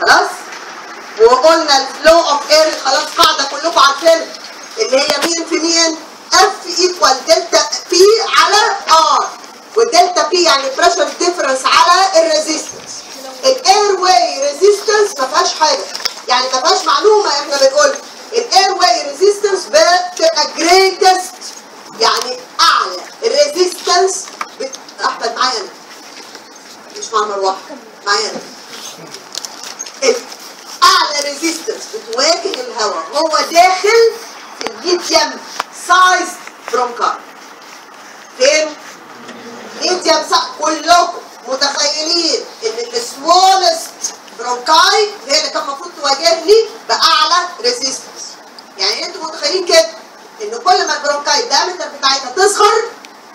خلاص وقلنا الفلو اوف اير خلاص قاعده كلكم عارفينها اللي هي مين في مين اف ايكوال دلتا بي على ار والدلتا بي يعني بريشر ديفرنس على الريزيستنس الاير واي ريزيستنس ما فيهاش حاجه يعني ما فيهاش معلومه احنا بنقول الاير واي ريزيستنس بتبقى جريتست يعني اعلى الريزيستنس بت... احمد معايا انا مش مع مروحه معايا انا ال- اعلى ريزيستنس بتواجه الهواء هو داخل في الميديم سايز برونكار فين؟ ميديم سايز كلكم متخيلين ان السمولست برونكاي هي اللي كان المفروض تواجهني باعلى ريزيستنس يعني انتوا متخيلين كده ان كل ما البرونكاي الدايمتر بتاعتها تصغر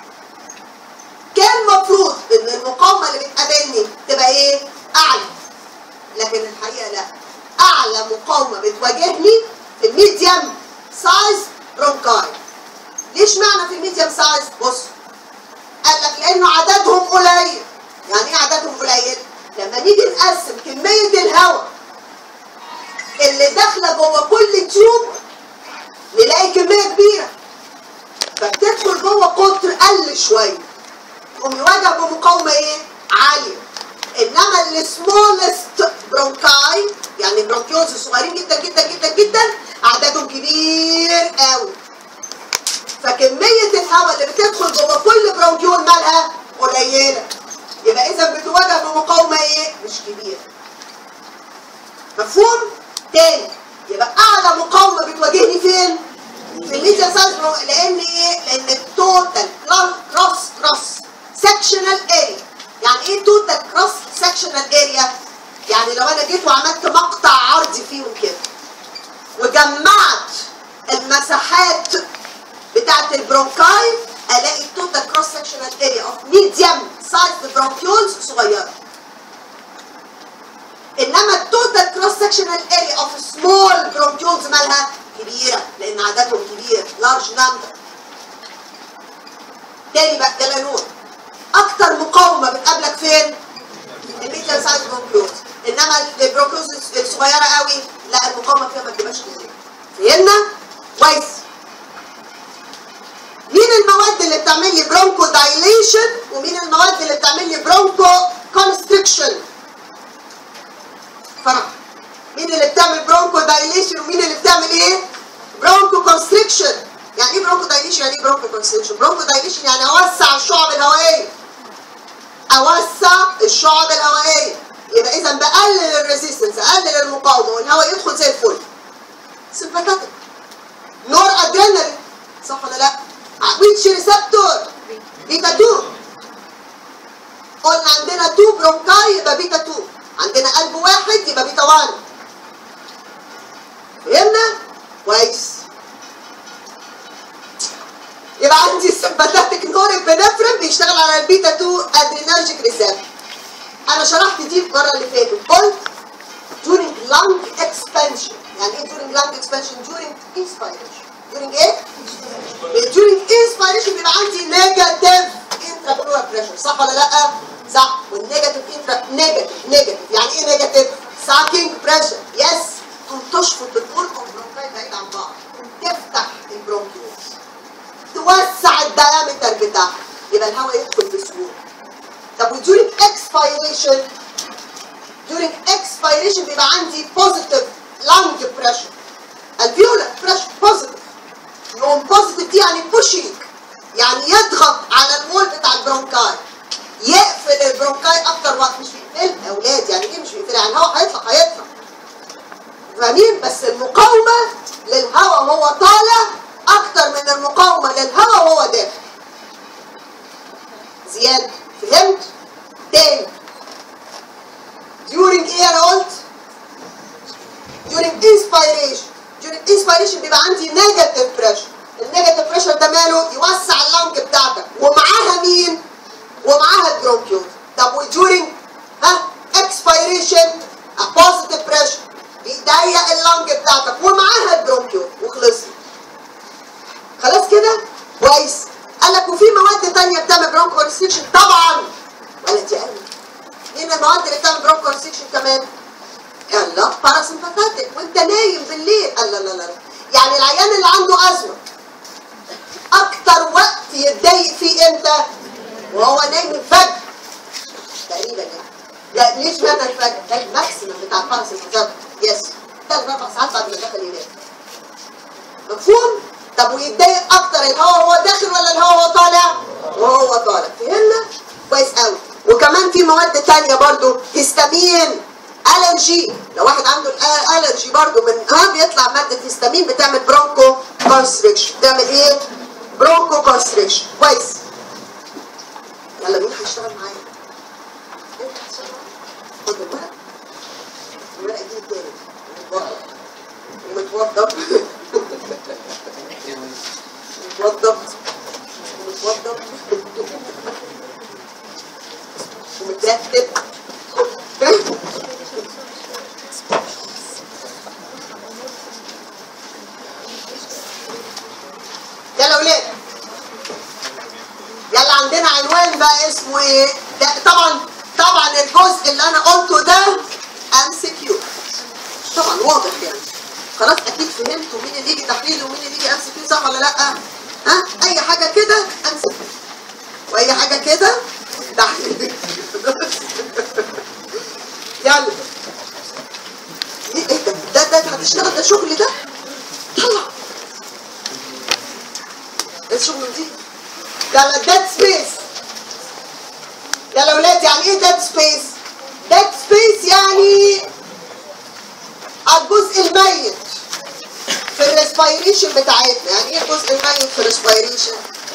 كان المفروض ان المقاومه اللي بتقابلني تبقى ايه؟ اعلى لكن الحقيقه لا اعلى مقاومه بتواجهني في الميديم سايز برونكاي ليش معنى في الميديم سايز بص قال لك لانه عددهم قليل يعني ايه عددهم قليل لما نيجي نقسم كميه الهواء اللي داخله جوه كل تيوب نلاقي كميه كبيره فبتدخل جوه قطر قل شويه يقوم يواجه بمقاومه ايه عاليه انما السمولست برونكاي يعني البرونكيوز الصغيرين جدا جدا جدا جدا عددهم كبير قوي فكميه الهواء اللي بتدخل جوه كل برونكيول مالها قليله يبقى اذا بتواجه بمقاومه ايه مش كبيره مفهوم تاني يبقى اعلى مقاومه بتواجهني فين في الميديا سايز لان ايه لان التوتال كروس كروس سكشنال اريا يعني ايه توتال كروس سكشنال اريا يعني لو انا جيت وعملت مقطع عرضي فيهم كده وجمعت المساحات بتاعت البرونكاي الاقي التوتال كروس سكشنال اريا اوف ميديم سايز برونكيولز صغيره انما التوتال كروس سكشنال اريا اوف سمول برونكيولز مالها كبيره لان عددهم كبير لارج نمبر تاني بقى ده نور اكتر مقاومه بتقابلك فين؟ الميديال سايز برونكيولز انما البرونكيولز الصغيره قوي لا المقاومه فيها ما بتبقاش كبيره فهمنا؟ كويس مين المواد اللي بتعمل لي برونكو دايليشن ومين المواد اللي بتعمل لي برونكو كونستريكشن فرق مين اللي بتعمل برونكو دايليشن ومين اللي بتعمل ايه برونكو كونستريكشن يعني ايه برونكو دايليشن يعني ايه برونكو كونستريكشن برونكو دايليشن يعني اوسع الشعب الهوائيه اوسع الشعب الهوائيه يبقى اذا بقلل الريزيستنس اقلل المقاومه والهواء يدخل زي الفل سمباتيك نور ادرينالين صح ولا لا ويتش ريسبتور بيتا 2 قلنا عندنا 2 برونكاي يبقى بيتا 2 عندنا قلب واحد يبقى بيتا 1 فهمنا؟ كويس يبقى عندي السمباتيك نورابينفرين بيشتغل على البيتا 2 ادرينرجيك ريسبتور انا شرحت دي المره اللي فاتت قلت during lung expansion يعني ايه during lung expansion during inspiration during ايه during inspiration بيبقى عندي negative intrapleural pressure صح ولا لا صح والنيجاتيف انترا نيجاتيف نيجاتيف يعني ايه نيجاتيف ساكينج بريشر يس تقوم تشفط البول برونكاي بعيد عن بعض تفتح البرونكيوس توسع الدايمتر بتاعها يبقى الهواء يدخل بسهوله طب وديورنج اكسبيريشن during expiration بيبقى عندي positive lung pressure alveolar pressure positive يقوم positive دي يعني pushing يعني يضغط على الوول بتاع البرونكاي يقفل البرونكاي اكتر وقت مش بيقفل يا اولاد يعني ايه مش بيقفل يعني الهواء هيطلع هيطلع فاهمين بس المقاومه للهواء وهو طالع اكتر من المقاومه للهواء وهو داخل زياده فهمت تاني during ايه انا قلت during inspiration during inspiration بيبقى عندي negative pressure النيجاتيف بريشر ده ماله يوسع اللنج بتاعتك ومعاها مين ومعاها البرونكيول طب وديورنج ها expiration a positive pressure بيضيق اللنج بتاعتك ومعاها البرونكيول وخلصنا خلاص كده كويس قال لك وفي مواد تانية بتعمل برونكو ريستريكشن طبعا ولا دي قال مين المواد اللي بتعمل برونكو ريستريكشن كمان يلا باراسمباثيك وانت نايم بالليل لا لا لا لا يعني العيان اللي عنده ازمه اكتر وقت يتضايق فيه امتى وهو نايم الفجر تقريبا يعني لا ليش معنى الفجر ده الماكسيمم بتاع الباراسمباثيك يس ثلاث اربع ساعات بعد ما دخل ينام مفهوم طب ويتضايق اكتر الهواء هو داخل ولا الهواء هو طالع وهو طالع فهمنا كويس قوي وكمان في مواد تانية برضو هيستامين الرجي لو واحد عنده الالرجي برضو من ها بيطلع ماده هيستامين بتعمل برونكو كونستريكشن بتعمل ايه برونكو كونستريكشن كويس يلا مين هيشتغل معايا انت هتشتغل معايا خد الورق الورق دي تاني متوضب متوضب متوضب ومترتب يلا ولاد يلا عندنا عنوان بقى اسمه ايه ده طبعا طبعا الجزء اللي انا قلته ده ام سي كيو طبعا واضح يعني خلاص اكيد فهمتوا مين اللي يجي تحليل ومين اللي يجي ام سي كيو صح ولا لا ها اي حاجه كده ام سي كيو واي حاجه كده تحليل يلا ايه إيه ده ده ده هتشتغل ده شغل ده طلع ده شغل نضيف يلا ديد سبيس يلا ولاد يعني ايه ديد سبيس ديد سبيس يعني الجزء الميت في الريسبيريشن بتاعتنا يعني ايه الجزء الميت في الريسبيريشن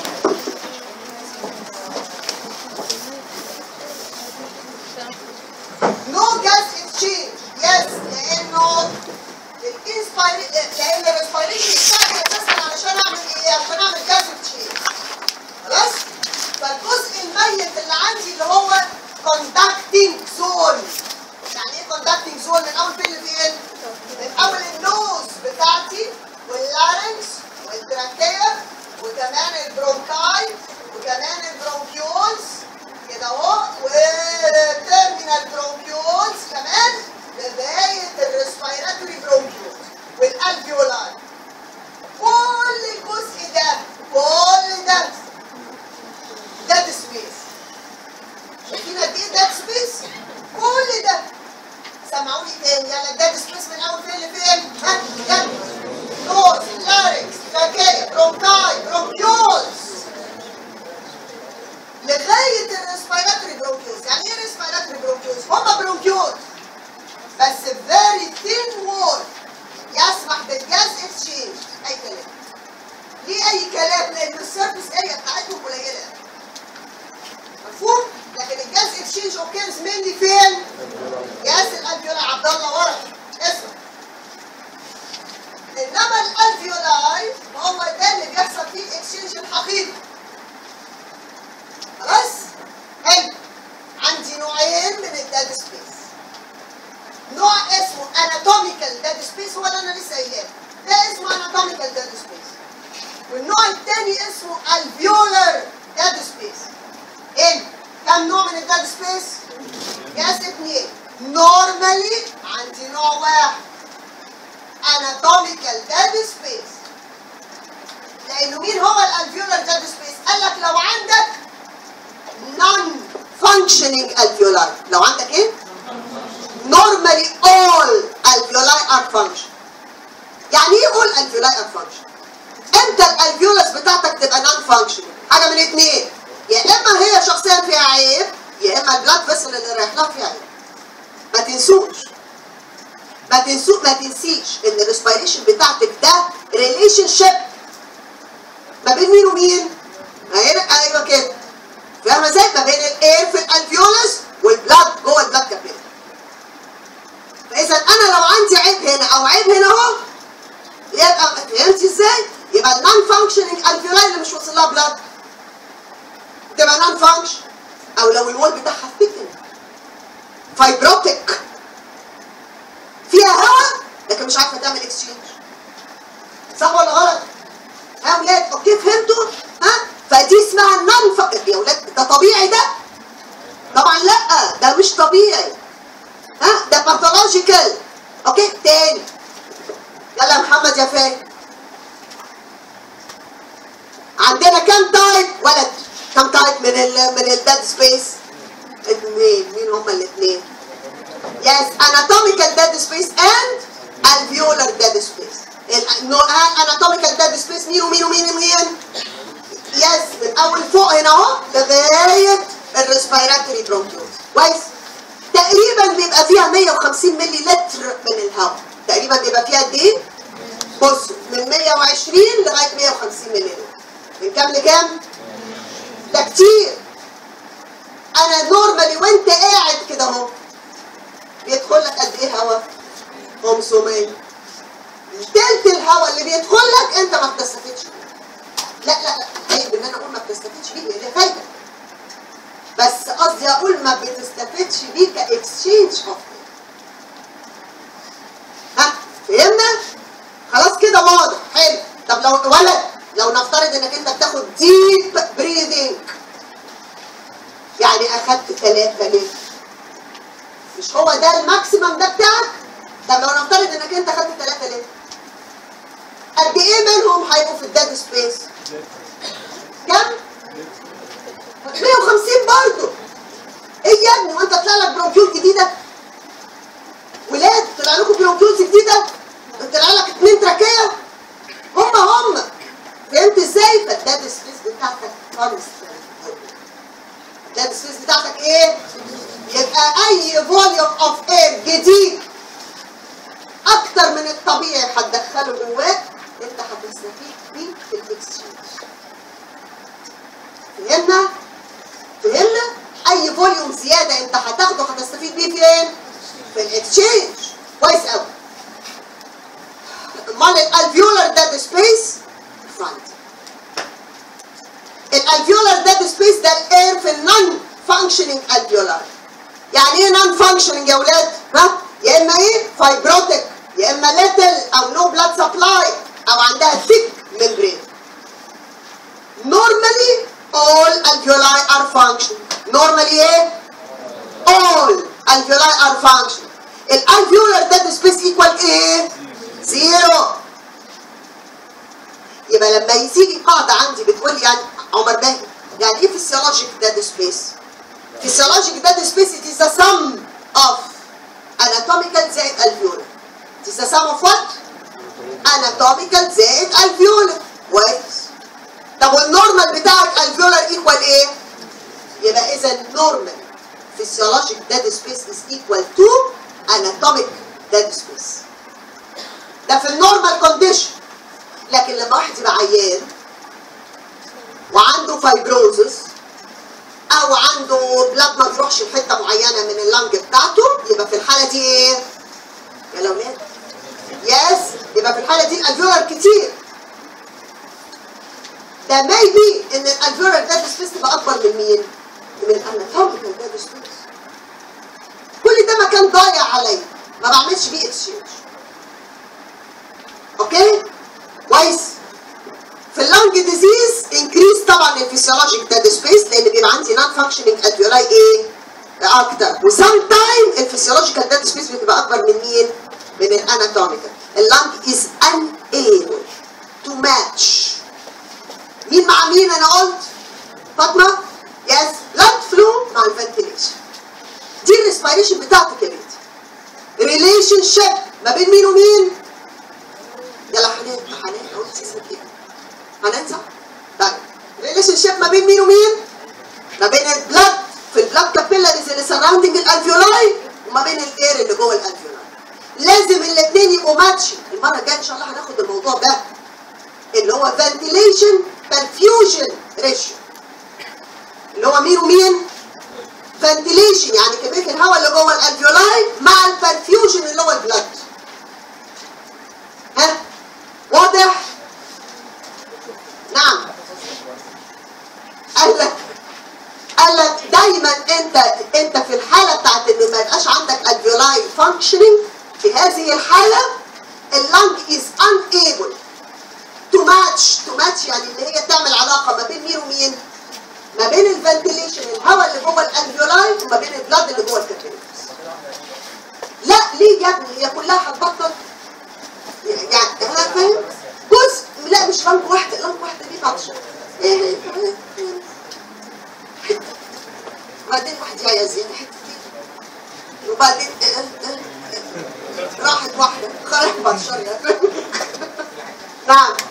نو جاس اكسشينج يس لانه الانسبير لان الريسبيريشن بتاعي اساسا علشان اعمل ايه؟ عشان اعمل جاس اكسشينج خلاص؟ فالجزء الميت اللي عندي اللي هو كوندكتنج زون يعني ايه كوندكتنج زون من اول فين لفين؟ من اول النوز بتاعتي واللارنكس والتراكية وكمان البرونكاي وكمان البرونكيولز كده اهو والتيرمينال برونكيولز كمان لغايه الريسبيراتوري برونكيولز والالفيولاي كل الجزء ده كل ده ديد سبيس شايفين قد ايه ديد سبيس؟ كل ده سمعوني تاني يلا ديد سبيس من اول فين لفين؟ ها؟ يلا نوز لاريكس تراكية برونكاي برونكيولز لغايه الريسبيراتوري برونكيولز يعني ايه ريسبيراتوري برونكيولز؟ هما برونكيولز بس فيري ثين وول يسمح بالجاز اكسشينج اي كلام ليه اي كلام لان السيرفيس اريا بتاعتهم قليله مفهوم لكن الجاز اكسشينج اوكيرز مني فين جاز الالفيولا عبد الله ورا اسمع انما الالفيولاي هو ده اللي بيحصل فيه الاكسشينج الحقيقي خلاص حلو عندي نوعين من الداد سبيس نوع اسمه اناتوميكال داد سبيس هو اللي انا لسه قايلاه ده اسمه اناتوميكال داد سبيس والنوع الثاني اسمه الفيولر داد سبيس ايه كم نوع من الداد سبيس يس اتنين نورمالي عندي نوع واحد اناتوميكال داد سبيس لانه مين هو الالفيولر داد سبيس قال لك لو عندك non functioning alveoli لو عندك ايه normally all alveoli are function يعني ايه all alveoli are function امتى الالفيولس بتاعتك تبقى non functioning حاجه من اتنين يا اما هي شخصيا فيها عيب يا اما البلاد فيسل اللي رايح لها فيها عيب ما تنسوش ما تنسوش ما تنسيش ان الريسبيريشن بتاعتك ده ريليشن شيب ما بين مين ومين؟ هنا ايوه كده فاهمه ازاي؟ ما بين الاير في الالفيولس والبلاد جوه البلاد كابيلر فاذا انا لو عندي عيب هنا او عيب هنا اهو يبقى فهمتي ازاي؟ يبقى النون فانكشننج الفيولاي اللي مش واصل لها بلاد تبقى نون فانكشن او لو الوول بتاعها ثيكن فايبروتيك فيها هواء لكن مش عارفه تعمل اكسشينج صح ولا غلط؟ ها ولاد اوكي فهمتوا؟ ها؟ فدي اسمها النون ف... يا ولاد ده طبيعي ده؟ طبعا لا ده مش طبيعي ها ده باثولوجيكال فاضيه فين عندنا كم تايب ولد كم تايب من ال من الديد سبيس اثنين مين هما الاثنين يس anatomical dead space and alveolar dead space anatomical dead space مين ومين ومين ومين يس من اول فوق هنا اهو لغايه الريسبيراتوري برونكيوز كويس تقريبا بيبقى فيها 150 ملي لتر من الهواء تقريبا بيبقى فيها قد ايه؟ بصوا من 120 لغايه 150 ملي لتر من كام لكام؟ ده كتير انا نورمالي وانت قاعد كده اهو بيدخل لك قد ايه هواء؟ 500 تلت الهواء اللي بيدخل لك انت ما بتستفيدش بيه لا لا لا عيب ان انا اقول ما بتستفيدش بيه هي فايده بس قصدي اقول ما بتستفيدش بيه كاكسشينج اوف ها فهمنا؟ خلاص كده واضح حلو طب لو ولد لو نفترض انك انت بتاخد ديب بريذنج يعني اخدت ثلاثة لتر مش هو ده الماكسيمم ده بتاعك طب لو نفترض انك انت اخدت ثلاثة لتر قد ايه منهم هيبقوا في الديد سبيس كم 150 برضه ايه يا ابني وانت طلع لك برونكيول جديده ولاد طلع لكم برونكيولز جديده طلع لك اتنين تراكيه هم هم فهمت ازاي فالديد سبيس بتاعتك خالص الديد سبيس بتاعتك ايه يبقى اي فوليوم اوف اير جديد اكتر من الطبيعي هتدخله جواك انت هتستفيد بيه في الاكسشينج فهمنا فهمنا اي فوليوم زياده انت هتاخده هتستفيد بيه فين في الاكسشينج كويس قوي امال الالفيولار ديد سبيس فرونت الالفيولار ديد سبيس ده الاير في النون فانكشنينج الفيولار يعني ايه نون فانكشنينج يا اولاد ها يا اما ايه فايبروتيك يا اما ليتل او نو بلاد سبلاي او عندها ثيك ممبرين normally all alveoli are functioning normally ايه all alveoli are functioning الالفيولار dead space equal ايه زيرو يبقى لما يجي قاعدة عندي بتقول لي يعني عمر باهي يعني ايه physiologic dead space physiologic dead space it is the sum of anatomical زائد alveolar it is the sum of what anatomical زائد alveolar كويس طب والنورمال بتاعك alveolar equal ايه يبقى اذا نورمال physiologic dead space is equal to anatomic dead space ده في النورمال كونديشن لكن لما واحد يبقى عيان وعنده فايبروزس او عنده بلاد ما تروحش لحته معينه من اللنج بتاعته يبقى في الحاله دي ايه؟ يا اولاد يس يبقى في الحاله دي الالفيولار كتير ده ميبي ان الالفيولار ديد سبيس تبقى اكبر من مين؟ من الاناتوميكال ديد سبيس كل ده مكان ضايع عليا ما بعملش بيه اكسشينج اوكي كويس في اللنج ديزيز انكريز طبعا الفسيولوجيك ديد سبيس لان بيبقى عندي نون فانكشنينج اديولاي ايه اكتر وسام تايم الفسيولوجيكال ديد سبيس بتبقى اكبر من مين من الاناتوميكال اللنج از unable to match مين مع مين انا قلت فاطمه يس بلاد فلو مع الفنتيليشن دي الريسبيريشن بتاعتك يا بنتي ريليشن شيب ما بين مين ومين يلا حنان حنان قلت اسمك ايه حنان صح طيب ريليشن شيب ما بين مين ومين ما بين البلاد في البلاد كابيلاريز اللي سراوندنج الالفيولاي وما بين الاير اللي جوه الالفيولاي لازم الاثنين يبقوا ماتشنج المره الجايه ان شاء الله هناخد الموضوع ده اللي هو فنتيليشن perfusion ريشيو اللي هو مين ومين فنتيليشن يعني كميه الهواء اللي جوه الالفيولاي مع البرفيوجن اللي هو البلد ها واضح نعم قال لك قال لك دايما انت انت في الحاله بتاعت ان ما يبقاش عندك الفيولاي فانكشننج في هذه الحاله اللنج از unable to match to match يعني ان هي تعمل علاقه ما بين مين ومين ما بين الفنتيليشن الهواء اللي جوه الالفيولاي وما بين البلاد اللي جوه الكابيلاريز لا ليه يا ابني هي كلها هتبطل يعني فاهم جزء لا مش لنج واحده لنج واحده دي بعطشه ايه إيه، إيه، إيه. حته وبعدين واحد يعيا زياده حته كده وبعدين إيه، إيه، إيه. راحت واحده خرجت بعد شويه نعم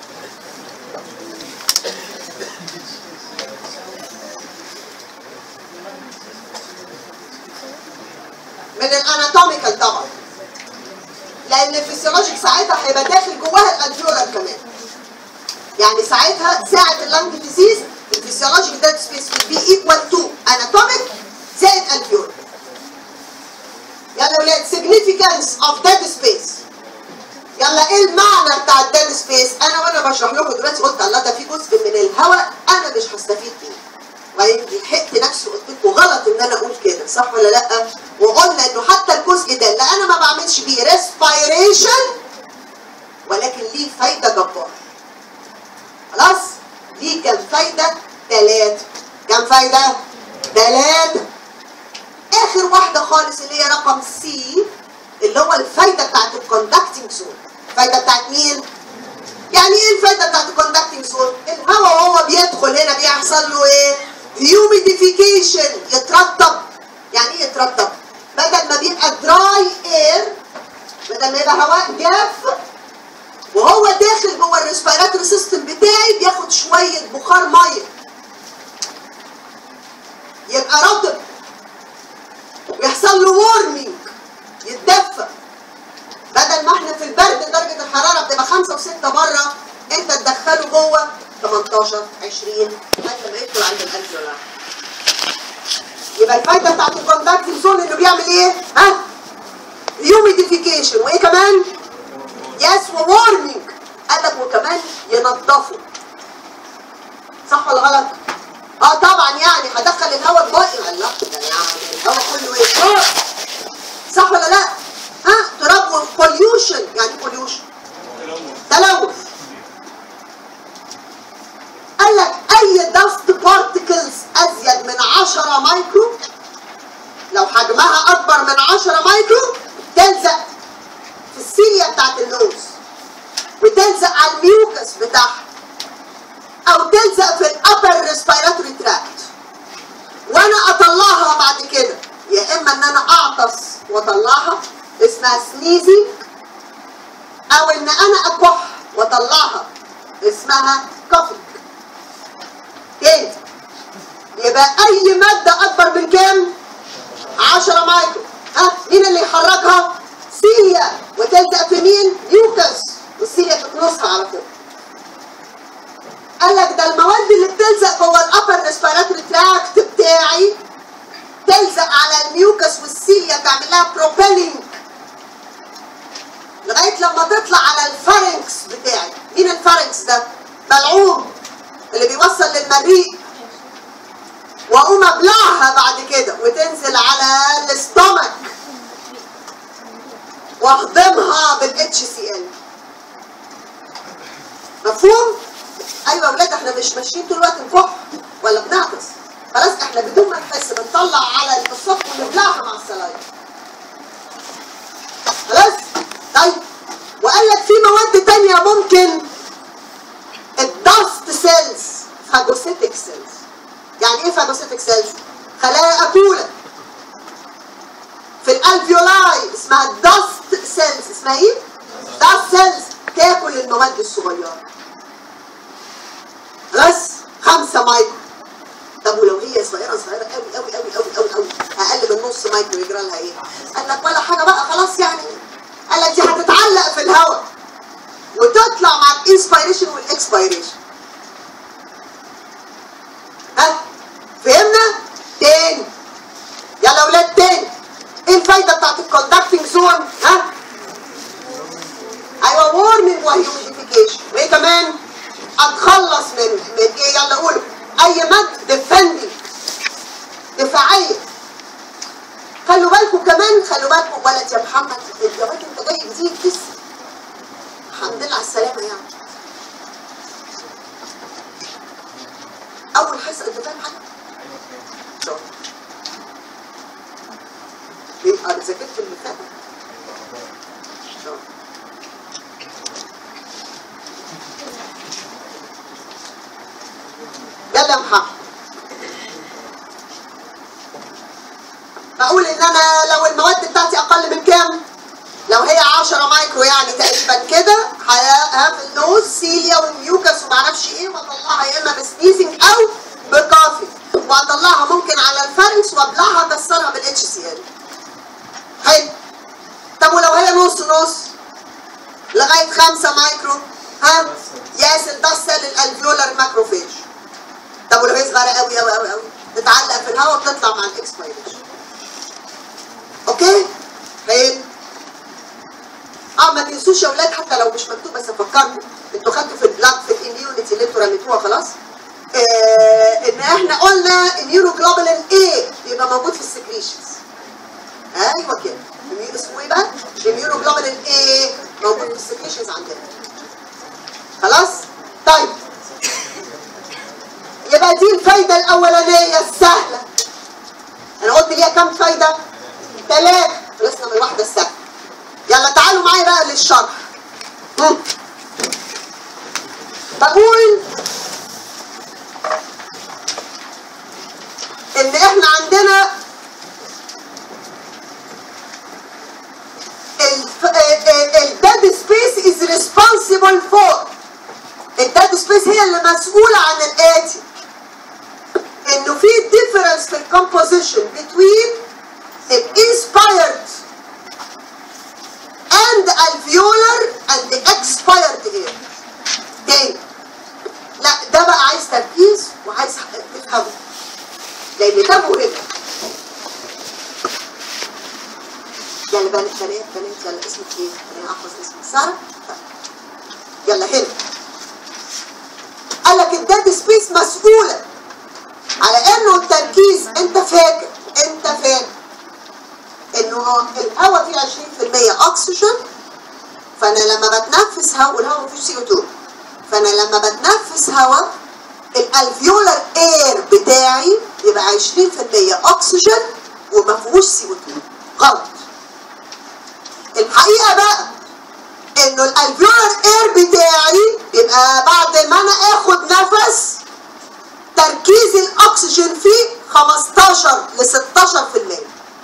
من الاناتوميكال طبعا لان الفسيولوجيك ساعتها هيبقى داخل جواها الالفيولار كمان يعني ساعتها ساعه اللنج ديزيز الفسيولوجيك ديد سبيس will be equal to anatomic زائد الفيولار يلا يا ولاد significance of dead space يلا ايه المعنى بتاع الديد سبيس انا وانا بشرح لكم دلوقتي قلت الله ده في جزء من الهواء انا مش هستفيد بيه وبعدين لحقت نفسي قلت لكم غلط ان انا اقول كده صح ولا لا وقلنا انه حتى الجزء ده اللي انا ما بعملش بيه ريسبيريشن ولكن ليه فايده جباره خلاص ليه كام فايده ثلاثه كام فايده ثلاثه اخر واحده خالص اللي هي رقم سي اللي هو الفايده بتاعت الكوندكتنج زون الفايده بتاعت مين يعني ايه الفايده بتاعت الكوندكتنج زون الهواء وهو بيدخل هنا بيحصل له ايه هيوميديفيكيشن يترطب يعني ايه يترطب بدل ما بيبقى دراي اير بدل ما يبقى هواء جاف وهو داخل جوه الريسبيراتوري سيستم بتاعي بياخد شويه بخار ميه يبقى رطب ويحصل له وورمنج يتدفى بدل ما احنا في البرد درجه الحراره بتبقى 5 و6 بره انت تدخله جوه 18 20 لحد ما يدخل عند ال1000 دولار يبقى الفايده بتاعت الكوندكتنج زون انه بيعمل ايه؟ ها؟ هيوميديفيكيشن وايه كمان؟ يس وورمنج قال لك وكمان ينضفوا صح ولا غلط؟ اه طبعا يعني هدخل الهواء الباقي لا ده يعني الهواء كله ايه؟ آه. صح ولا لا؟ ها تراب بوليوشن يعني بوليوشن تلوث قال لك اي دست بارتكلز ازيد من 10 مايكرو لو حجمها اكبر من 10 مايكرو تلزق في السيليا بتاعت النوز وتلزق على الميوكس بتاعها او تلزق في الابر ريسبيراتوري تراكت وانا اطلعها بعد كده يا اما ان انا اعطس واطلعها اسمها سنيزي او ان انا اكح واطلعها اسمها كوفينج تاني يبقى اي مادة اكبر من كام 10 مايكرو ها مين اللي يحركها سيليا وتلزق في مين يوكس والسيليا تكنسها على فوق قال لك ده المواد اللي بتلزق جوه الابر ريسبيراتوري تراكت بتاعي تلزق على الميوكس والسيليا تعمل لها بروبيلنج لغايه لما تطلع على الفارنكس بتاعي مين الفارنكس ده بلعوم اللي بيوصل للمريء واقوم ابلعها بعد كده وتنزل على الاستومك واهضمها بالاتش سي ال مفهوم؟ ايوه يا ولاد احنا مش ماشيين طول الوقت نكح ولا بنعطس خلاص احنا بدون ما نحس بنطلع على السطح ونبلعها مع السلايف خلاص طيب وقال لك في مواد تانية ممكن الدست سيلز فاجوسيتك سيلز يعني ايه فاجوسيتك سيلز خلايا اكوله في الالفيولاي اسمها دست سيلز اسمها ايه دست سيلز تاكل المواد الصغيره بس خمسة مايكرو طب ولو هي صغيره صغيره قوي قوي قوي قوي قوي قوي اقل من نص مايكرو يجرى لها ايه قال لك ولا حاجه بقى خلاص يعني قال لك دي هتتعلق في الهواء وتطلع مع الانسبيريشن والاكسبيريشن ها فهمنا تاني يلا اولاد تاني ايه الفايده بتاعت الكوندكتنج زون ها ايوه وورمنج وهيوميديفيكيشن وايه كمان اتخلص من من ايه يلا قولوا اي مد ديفندنج دفاعيه خلوا بالكم كمان خلوا بالكم ولد يا محمد يا راجل انت جاي جديد لسه الحمد لله على السلامه يعني اول حصه انت فاهم حاجه؟ شو ايه انا ذاكرت اللي فات شو اتفضل يا محمد بقول ان انا لو المواد بتاعتي اقل من كام لو هي 10 مايكرو يعني تقريبا كده هاف النوز سيليا وميوكس ومعرفش ايه واطلعها يا اما بسنيزنج او بكافي واطلعها ممكن على الفرنس وابلعها اكسرها بالاتش سي ال حلو طب ولو هي نص نص لغايه 5 مايكرو ها ياسر ده السيل الالفيولار ماكروفيج طب ولو هي صغيره قوي قوي قوي قوي تتعلق في الهواء وتطلع مع الاكسبيريشن اوكي حلو اه ما تنسوش يا اولاد حتى لو مش مكتوب بس افكركم انتوا خدتوا في البلاد في الاميونيتي اللي انتوا رميتوها خلاص آه ان احنا قلنا اميونوجلوبولين ايه بيبقى موجود في السكريشنز ايوه كده اميون اسمه ايه بقى؟ اميونوجلوبولين ايه موجود في السكريشنز عندنا خلاص؟ طيب يبقى دي الفايده الاولانيه السهله انا قلت ليها كام فايده؟ ثلاثه خلصنا من الواحده السهله يلا تعالوا معايا بقى للشرح مم. بقول ان احنا عندنا الداد سبيس از ريسبونسبل فور الداد سبيس هي اللي مسؤوله عن الاتي انه في difference في الكومبوزيشن between الانسبايرد and alveolar and the expired air تاني لا ده بقى عايز تركيز وعايز تفهمه لان ده مهم يلا بنات بنات بنات يلا اسمك ايه؟ انا احفظ اسمك ساره يلا هنا قال لك الداد سبيس مسؤوله على انه التركيز انت فاكر انت فاكر انه الهواء فيه 20% اكسجين فانا لما بتنفس هواء والهواء مفيش سي او 2 فانا لما بتنفس هواء الالفيولار اير بتاعي يبقى 20% اكسجين وما فيهوش سي او 2 غلط الحقيقه بقى انه الالفيولار اير بتاعي يبقى بعد ما انا اخد نفس تركيز الاكسجين فيه 15 ل 16%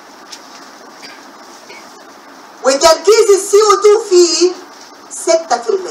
وتركيز السي او 2 فيه 6%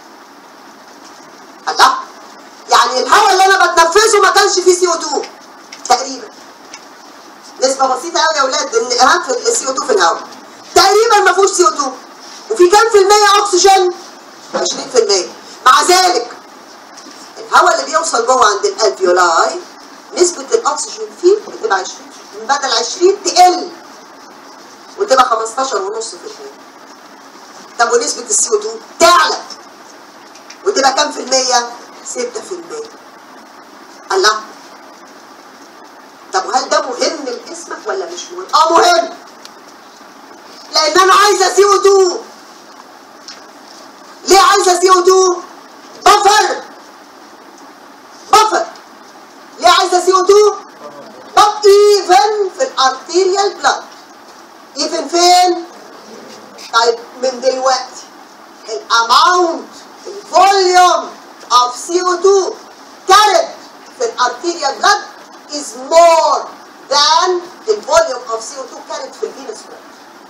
الله يعني الهواء اللي انا بتنفسه ما كانش فيه سي او 2 تقريبا نسبة بسيطة قوي يا اولاد ان اهم في السي او 2 في الهواء تقريبا ما فيهوش سي او 2 وفي كام في المية اكسجين 20% مع ذلك الهواء اللي بيوصل جوه عند الالفيولاي نسبة الاكسجين فيه بتبقى 20 من بدل 20 تقل وتبقى 15 ونص في المية طب ونسبة السي او 2 تعلى وتبقى كام في المية؟ 6 في المية الله طب وهل ده مهم لجسمك ولا مش مهم؟ اه مهم لان انا عايزه سي او 2 ليه عايزه سي او 2 بفر بفر ليه عايزه سي او 2 طب ايفن في الارتيريال بلاد ايفن فين طيب من دلوقتي الاماونت الفوليوم of CO2 carried في الارتيريال بلاد is more than the volume of CO2 carried في الفينس بلاد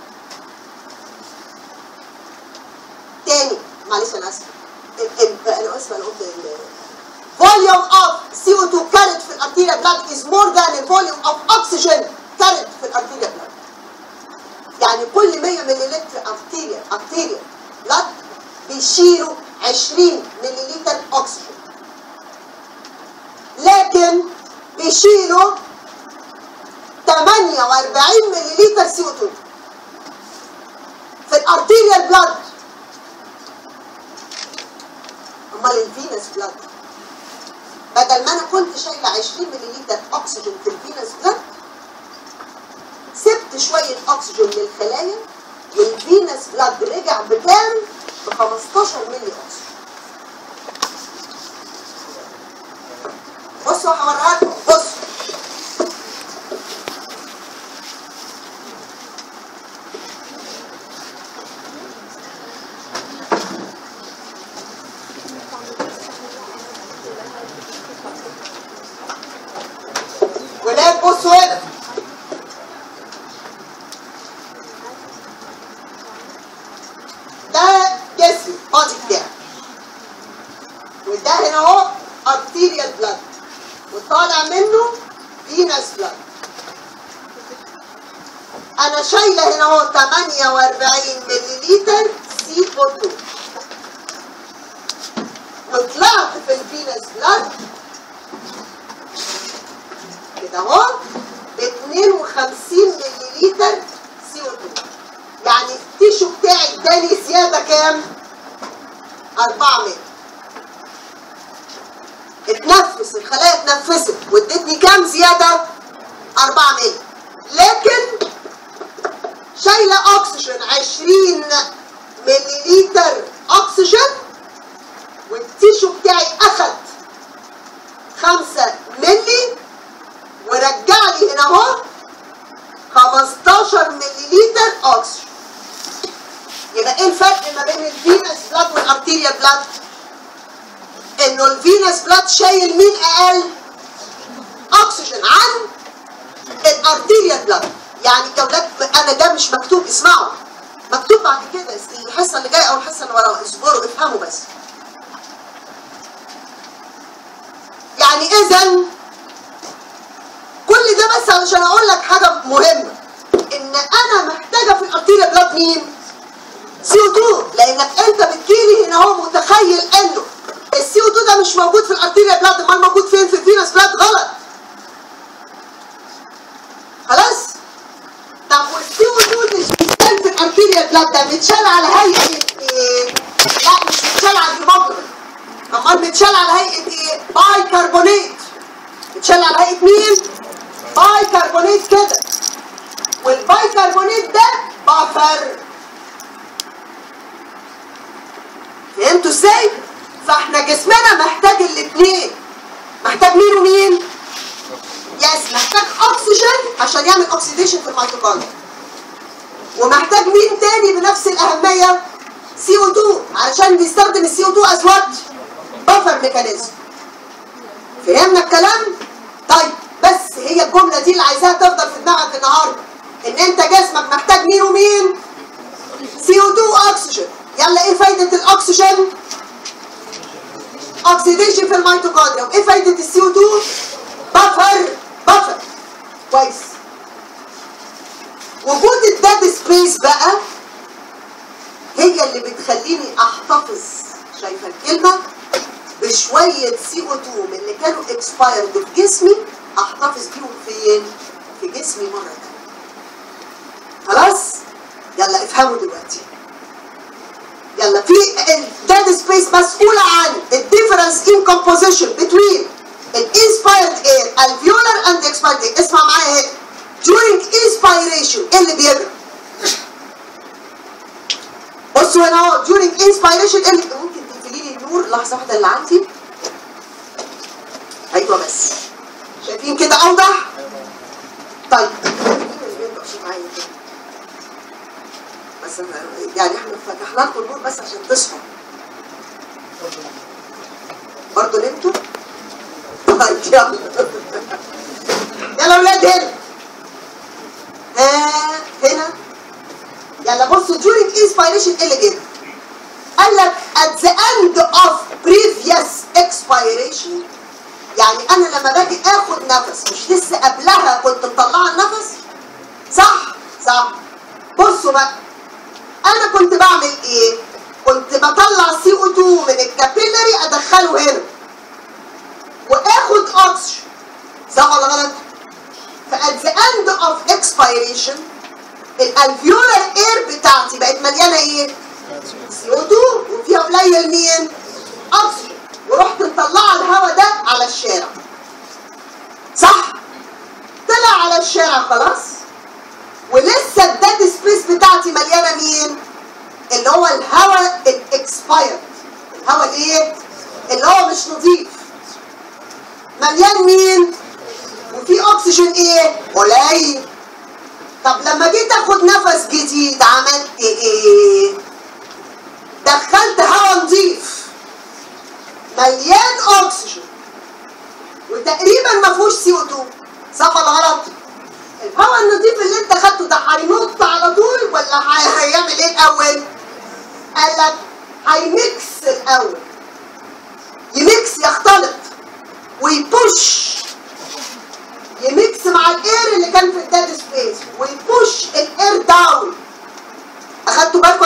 تاني معلش انا اسفه ال- ال- انا اسفه انا قلت ال- volume of CO2 carried في الارتيريال بلاد is more than the volume of oxygen carried في الارتيريال بلاد يعني كل 100 مللتر ارتيريال ارتيريال بلاد بيشيلوا 20 مللتر اكسجين لكن بيشيلوا 48 مللتر سي او 2 في الارتيريال بلاد امال الفينس بلاد بدل ما انا كنت شايله 20 مللتر اكسجين في الفينس بلاد سبت شويه اكسجين للخلايا والفينس بلاد رجع بكام؟ ب 15 مللي اكسجين بصوا هوريها لكم بصوا انا شايله هنا اهو 48 مللي سي او 2 وطلعت في الفينس بلاد كده اهو ب 52 مللي سي او 2 يعني التيشو بتاعي اداني زياده كام؟ 4 مللي اتنفس الخلايا اتنفست وادتني كام زياده؟ 4 مللي لكن شايله اكسجين 20 مللي اكسجين والتيشو بتاعي اخد 5 مللي ورجع لي هنا اهو 15 مللي اكسجين يبقى ايه الفرق ما بين الفينس بلاد والارتيريا بلاد؟ انه الفينس بلاد شايل مين اقل؟ اكسجين عن الارتيريا بلاد يعني كولاد انا ده مش مكتوب اسمعوا مكتوب بعد كده الحصه اللي جايه او الحصه اللي وراها اصبروا افهموا بس يعني اذا كل ده بس علشان اقول لك حاجه مهمه ان انا محتاجه في الارتيريا بلاد مين؟ سي او 2 لانك انت بتجيلي هنا هو متخيل انه السي او 2 ده مش موجود في الارتيريا بلاد امال موجود فين في الفينس بلاد غلط خلاص طب والسي او 2 اللي بيتكلم في الارتيريا بلاد ده متشال على هيئه ايه؟ لا مش متشال على الهيموجلوبين امال متشال على هيئه ايه؟ باي كربونات متشال على هيئه مين؟ باي كربونات كده والباي كربونات ده بفر فهمتوا ازاي؟ فاحنا جسمنا محتاج الاثنين محتاج مين ومين؟ يس محتاج اكسجين عشان يعمل اوكسيديشن في الميتوكوندريا ومحتاج مين تاني بنفس الاهميه؟ سي او 2 علشان بيستخدم السي او 2 از وات؟ بفر ميكانيزم فهمنا الكلام؟ طيب بس هي الجمله دي اللي عايزاها تفضل في دماغك النهارده ان انت جسمك محتاج مين ومين؟ سي او 2 اكسجين يلا ايه فايده الاكسجين؟ اوكسيديشن في الميتوكوندريا وايه فايده السي او 2 بفر بفر كويس وجود الداد سبيس بقى هي اللي بتخليني احتفظ شايفه الكلمه بشويه سي او 2 من اللي كانوا اكسبايرد في جسمي احتفظ بيهم فين؟ في جسمي مره ثانيه خلاص؟ يلا افهموا دلوقتي يلا في الديد سبيس مسؤولة عن الديفرنس ان كومبوزيشن بتوين الانسبايرد اير alveolar and expired air اسمع معايا هنا during inspiration ايه اللي بيجرى؟ بصوا هنا اهو during inspiration ايه اللي ممكن تقفلي لي النور لحظة واحدة اللي عندي ايوه بس شايفين كده اوضح؟ طيب بس يعني احنا فتحنا لكم النور بس عشان تصحوا برضه نمتوا؟ طيب يلا يلا ولاد هنا ها هنا يلا بصوا during inspiration ايه اللي جه؟ قال لك at the end of previous expiration يعني انا لما باجي اخد نفس مش لسه قبلها كنت مطلعه النفس؟ صح؟ صح بصوا بقى انا كنت بعمل ايه كنت بطلع سي او 2 من الكابيلاري ادخله هنا واخد اكسجين صح ولا غلط فات ذا اند اوف اكسبيريشن الالفيولار اير بتاعتي بقت مليانه ايه سي او 2 وفيها قليل مين اكسجين ورحت مطلعه الهواء ده على الشارع صح طلع على الشارع خلاص ولسه الداد سبيس بتاعتي مليانه مين؟ اللي هو الهواء الاكسبايرد الهواء الايه؟ اللي هو مش نظيف مليان مين؟ وفي اكسجين ايه؟ قليل طب لما جيت اخد نفس جديد عملت ايه؟ دخلت هواء نظيف مليان اكسجين وتقريبا ما فيهوش سي او 2 صح ولا غلط؟ الهواء النظيف اللي انت خدته ده هينط على طول ولا هيعمل ايه الاول؟ قال لك هيميكس الاول يميكس يختلط ويبوش يميكس مع الاير اللي كان في الداد سبيس ويبوش الاير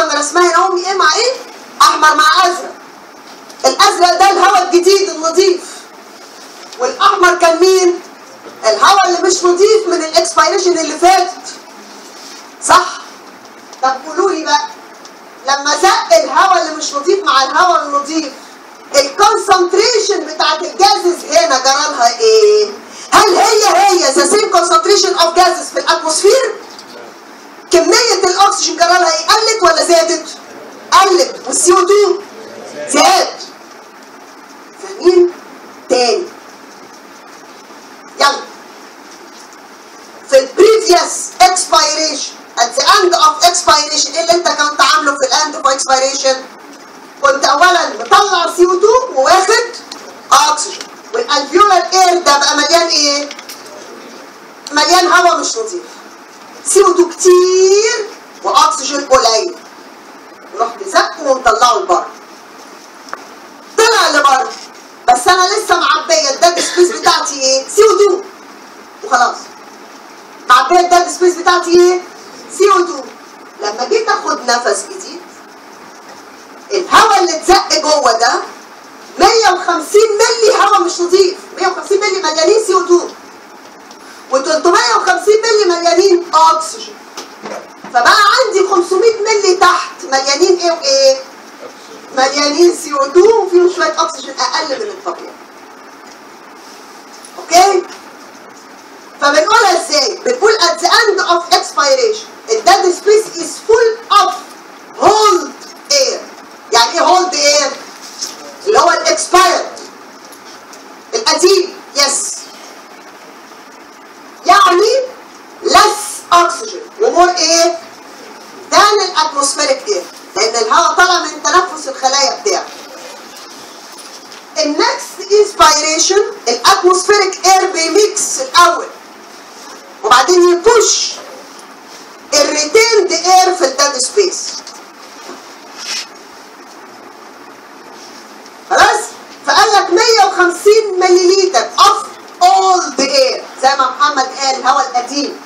انا رسمها هنا امي ايه مع ايه احمر مع ازرق الازرق ده الهواء الجديد النظيف والاحمر كان مين الهواء اللي مش نظيف من الاكسبيريشن اللي فاتت صح طب قولوا لي بقى لما زق الهواء اللي مش نظيف مع الهواء النظيف الكونسنتريشن بتاعت الجازز هنا جرالها ايه هل هي هي ذا سيم كونسنتريشن اوف جازز في الاتموسفير كميه الاكسجين جرالها ايه قلت ولا زادت قلت والسي او 2 زاد فاهمين تاني يلا في البريفيوس اكسبيريشن at the end of expiration ايه اللي انت كنت عامله في الاند اوف expiration كنت اولا مطلع سي او 2 وواخد اكسجين والالفيولار اير ده بقى مليان ايه مليان هواء مش نظيف سي او 2 كتير واكسجين قليل رحت زقه ومطلعه لبره طلع لبره بس انا لسه معبيه الداتا سبيس بتاعتي ايه سي او 2 وخلاص معبيه الداتا سبيس بتاعتي ايه سي او 2 لما جيت اخد نفس جديد الهواء اللي اتزق جوه ده 150 ملي هواء مش نظيف 150 ملي مليانين سي او 2 و350 ملي مليانين اكسجين فبقى عندي 500 ملي تحت مليانين ايه وايه؟ مليانين سي او 2 وفيهم شويه اكسجين اقل من الطبيعي. اوكي؟ فبنقولها ازاي؟ بنقول at the end of expiration the dead space is full of hold air. يعني ايه hold air؟ اللي هو الاكسبايرد القديم يس يعني less oxygen ومور ايه؟ than الاتموسفيريك اير لان الهواء طالع من تنفس الخلايا بتاعه النكست انسبيريشن الاتموسفيريك اير بيميكس الاول وبعدين يبوش الريتيند اير في الديد سبيس خلاص فقال لك 150 مليلتر اوف اولد اير زي ما محمد قال الهواء القديم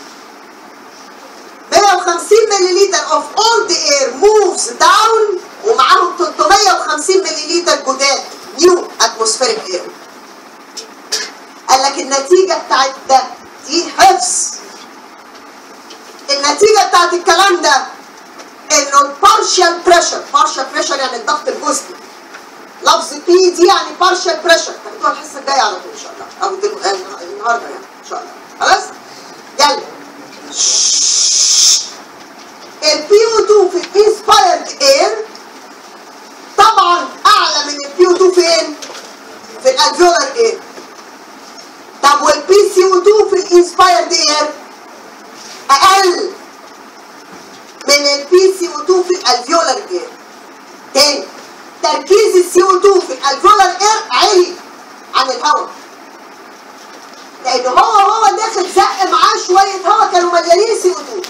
150 مليلتر اوف اولد اير موفز داون ومعاهم 350 مليلتر جداد نيو اتموسفيريك اير قال لك النتيجه بتاعت ده دي حفظ النتيجه بتاعت الكلام ده انه البارشال بريشر بارشال بريشر يعني الضغط الجزئي لفظ بي دي يعني بارشال بريشر هتبقى الحصه الجايه على طول ان شاء الله او دل... النهارده يعني ان شاء الله خلاص يلا البي او 2 في الانسبايرد اير طبعا اعلى من البي او 2 فين؟ في الالفيولار اير طب والبي سي او 2 في الانسبايرد اير اقل من البي سي او 2 في الالفيولار اير تاني تركيز السي او 2 في الالفيولار اير عالي عن الهواء لان هو هو داخل زق معاه شويه هواء كانوا مليانين سي او 2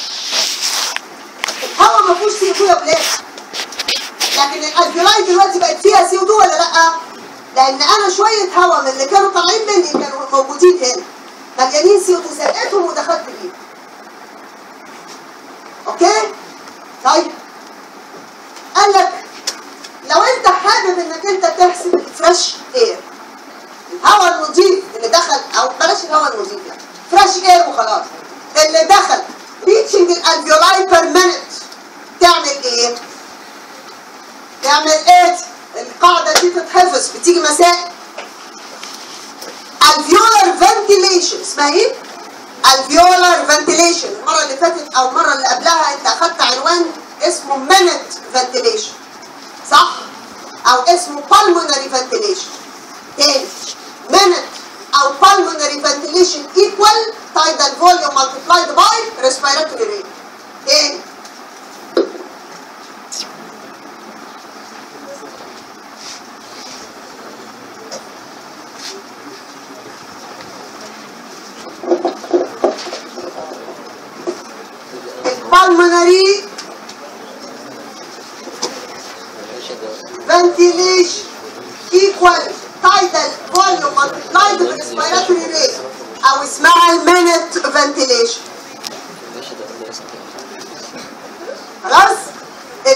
الهواء ما فيهوش سي او 2 يا بلاد لكن الالفيولاي دلوقتي بقت فيها سي او 2 ولا لا؟ لان انا شويه هواء من اللي كانوا طالعين مني كانوا موجودين هنا مليانين سي او 2 زقتهم ودخلت فيهم اوكي؟ طيب قال لك لو انت حابب انك انت تحسب الفريش اير الهواء النظيف اللي دخل او بلاش الهواء النظيف يعني فريش اير وخلاص اللي دخل ريتشنج الالفيولاي بير مينت تعمل ايه؟ تعمل ايه؟ القاعده دي تتحفظ بتيجي مسائل الفيولار فنتيليشن اسمها ايه؟ الفيولار فنتيليشن المره اللي فاتت او المره اللي قبلها انت اخدت عنوان اسمه مينت فنتيليشن صح؟ او اسمه pulmonary ventilation تاني minute او pulmonary ventilation equal tidal volume multiplied by respiratory rate تاني pulmonary ventilation equal tidal volume multiplied by respiratory rate او اسمها المينت ventilation خلاص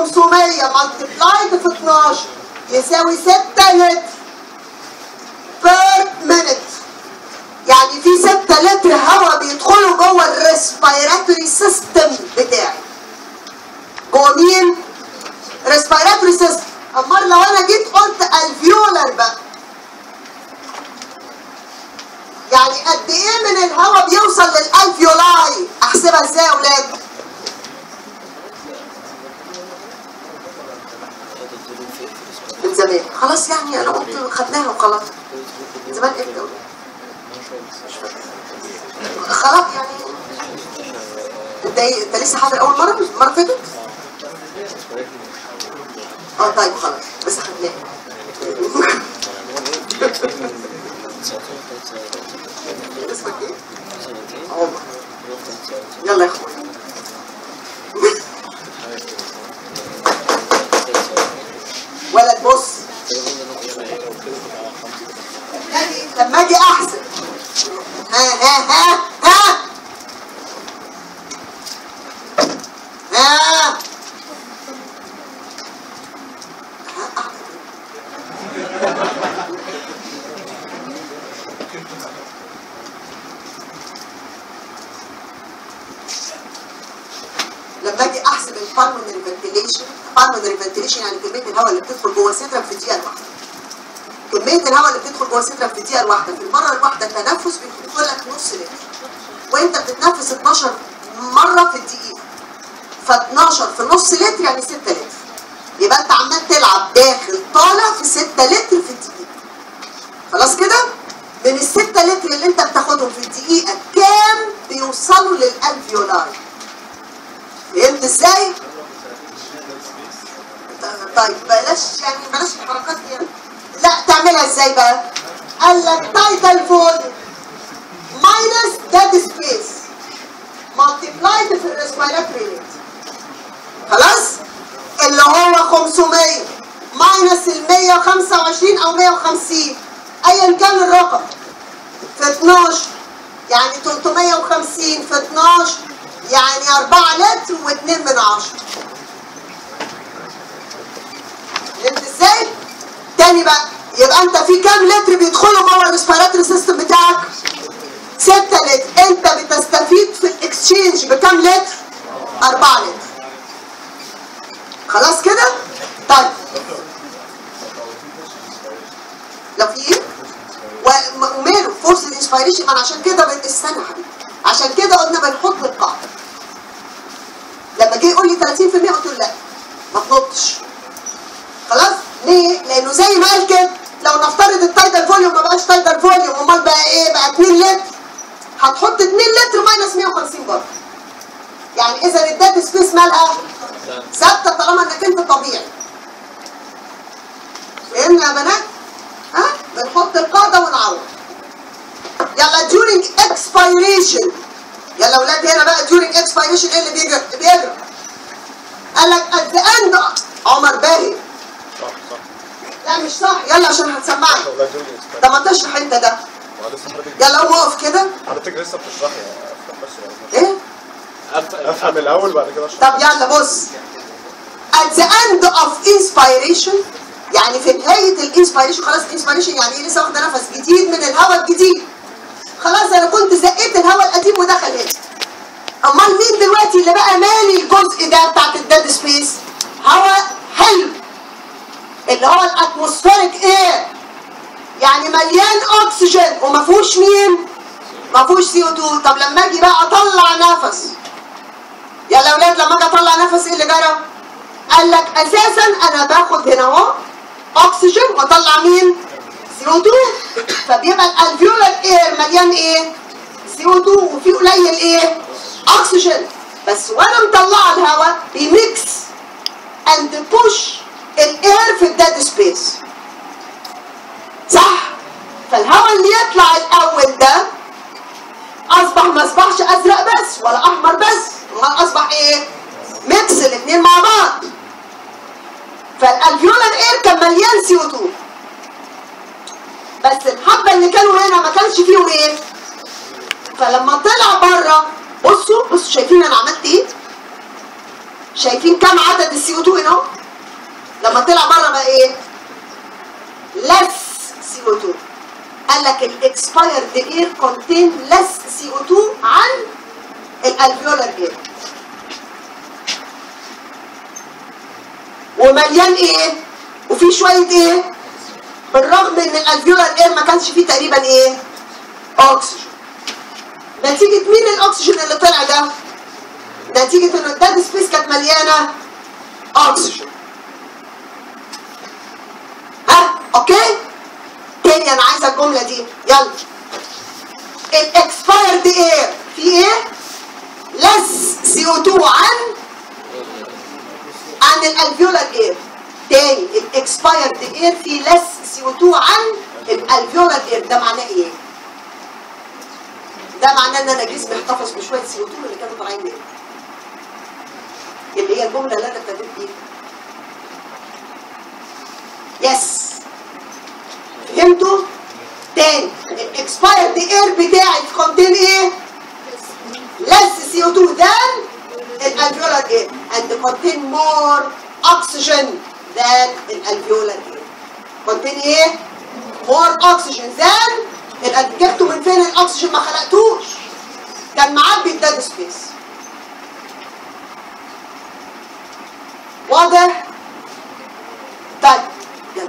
500 ملتبلايد في 12 يساوي 6 لتر بير مينت يعني في 6 لتر هواء بيدخلوا جوه الريسبيراتوري سيستم بتاعي جوه مين؟ ريسبيراتوري سيستم امال لو انا جيت قلت الفيولر بقى يعني قد ايه من الهواء بيوصل للالفيولاي احسبها ازاي يا اولاد من زمان خلاص يعني انا قلت خدناها وخلاص من زمان امتى يا أولاد؟ خلاص يعني انت ايه انت لسه حاضر اول مره المره اللي فاتت اه طيب خلاص بس خدناها اسمك ايه؟ عمر يلا يا اخويا ولد بص لما اجي احسب ها ها ها ها ها لما اجي احسب البالمونري فنتيليشن البالمونري فنتيليشن يعني كميه الهواء اللي بتدخل جوه صدرك في دقيقه واحده كميه الهواء اللي بتدخل جوه صدرك في دقيقه واحده في المره الواحده التنفس بيدخل لك نص لتر وانت بتتنفس 12 مره في الدقيقه ف 12 في نص لتر يعني 6 لتر يبقى انت عمال تلعب داخل طالع في 6 لتر في الدقيقه خلاص كده من ال 6 لتر اللي انت بتاخدهم في الدقيقه كام بيوصلوا للالفيولاي فهمت ازاي؟ طيب بلاش يعني بلاش الحركات دي لا تعملها ازاي بقى؟ قال لك تايتل فوليوم ماينس ديد سبيس مالتيبلايد في الريسبيراتوري ريت خلاص؟ اللي هو 500 ماينس ال 125 او 150 ايا كان الرقم في 12 يعني 350 في 12 يعني 4 لتر و2 من 10 فهمت ازاي؟ تاني بقى يبقى انت في كام لتر بيدخلوا جوه الريسبيراتوري سيستم بتاعك؟ 6 لتر انت بتستفيد في الاكسشينج بكام لتر؟ 4 لتر خلاص كده؟ طيب لو في ايه؟ و- وماله فورس الانسبيريشن انا عشان كده بقيت استنى يا حبيبي عشان كده قلنا بنحط القاعده لما جه يقول لي 30% قلت له لا ما تنطش خلاص ليه؟ لانه زي ما قال كده لو نفترض التايتل فوليوم ما بقاش تايتل فوليوم امال بقى ايه؟ بقى 2 لتر هتحط 2 لتر ماينس 150 برضه يعني اذا الداتا سبيس مالها ثابته طالما انك انت طبيعي فهمنا يا بنات؟ ها؟ بنحط القاعده ونعوض يلا during expiration يلا اولاد هنا بقى during expiration ايه اللي بيجري بيجري قال لك at the end عمر باهي صح صح لا مش صح يلا عشان هتسمعني لا دول يستنى. طب ما تشرح انت ده ما لسه حضرتك يلا قوم اقف كده حضرتك لسه بتشرحي افتح بس يعني. ايه افهم الاول بعد كده اشرح طب يلا بص at the end of inspiration يعني في نهاية الانسبيريشن خلاص انسبيريشن يعني ايه لسه واخدة نفس جديد من الهواء الجديد خلاص انا كنت زقيت الهواء القديم ودخل هنا امال مين دلوقتي اللي بقى مالي الجزء ده بتاعت الديد سبيس هواء حلو اللي هو الاتموسفيريك اير يعني مليان اكسجين وما فيهوش مين ما فيهوش سي او 2 طب لما اجي بقى اطلع نفس يلا يا اولاد لما اجي اطلع نفس ايه اللي جرى؟ قال لك اساسا انا باخد هنا اهو اكسجين واطلع مين؟ سي او 2 فبيبقى الالفيولار اير مليان ايه؟ سي او 2 وفيه قليل ايه؟ اكسجين بس وانا مطلعه الهواء بيميكس اند بوش الاير في الديد سبيس صح؟ فالهواء اللي يطلع الاول ده اصبح ما اصبحش ازرق بس ولا احمر بس امال اصبح ايه ميكس الاثنين مع بعض فالالفيولار اير كان مليان سي او 2 بس الحبه اللي كانوا هنا ما كانش فيهم ايه فلما طلع بره بصوا بصوا شايفين انا عملت ايه شايفين كم عدد السي او 2 هنا اهو؟ لما طلع بره بقى ايه less CO2 قال لك الاكسبايرد اير contain less CO2 عن الالفيولار اير ومليان ايه وفي شويه ايه بالرغم ان الالفيولار اير ما كانش فيه تقريبا ايه اكسجين نتيجه مين الاكسجين اللي طلع ده نتيجه ان الداد سبيس كانت مليانه اكسجين ها اوكي تاني انا عايزه الجمله دي يلا الاكسبايرد اير في ايه لس سي او 2 عن عن الالفيولار اير تاني الاكسبايرد اير في لس سي او 2 عن الالفيولار اير ده معناه ايه ده معناه ان انا جسمي احتفظ بشويه سي او 2 اللي كانوا طالعين مني اللي هي الجمله اللي انا ابتديت بيها يس فهمتوا؟ تاني الاكسبايرد اير بتاعي كونتين ايه؟ less CO2 than الالفيولار air and contain more oxygen than الالفيولار air contain ايه؟ more oxygen than الأل- جبته من فين الاكسجين ما خلقتوش كان معبي الداد سبيس واضح؟ طيب يلا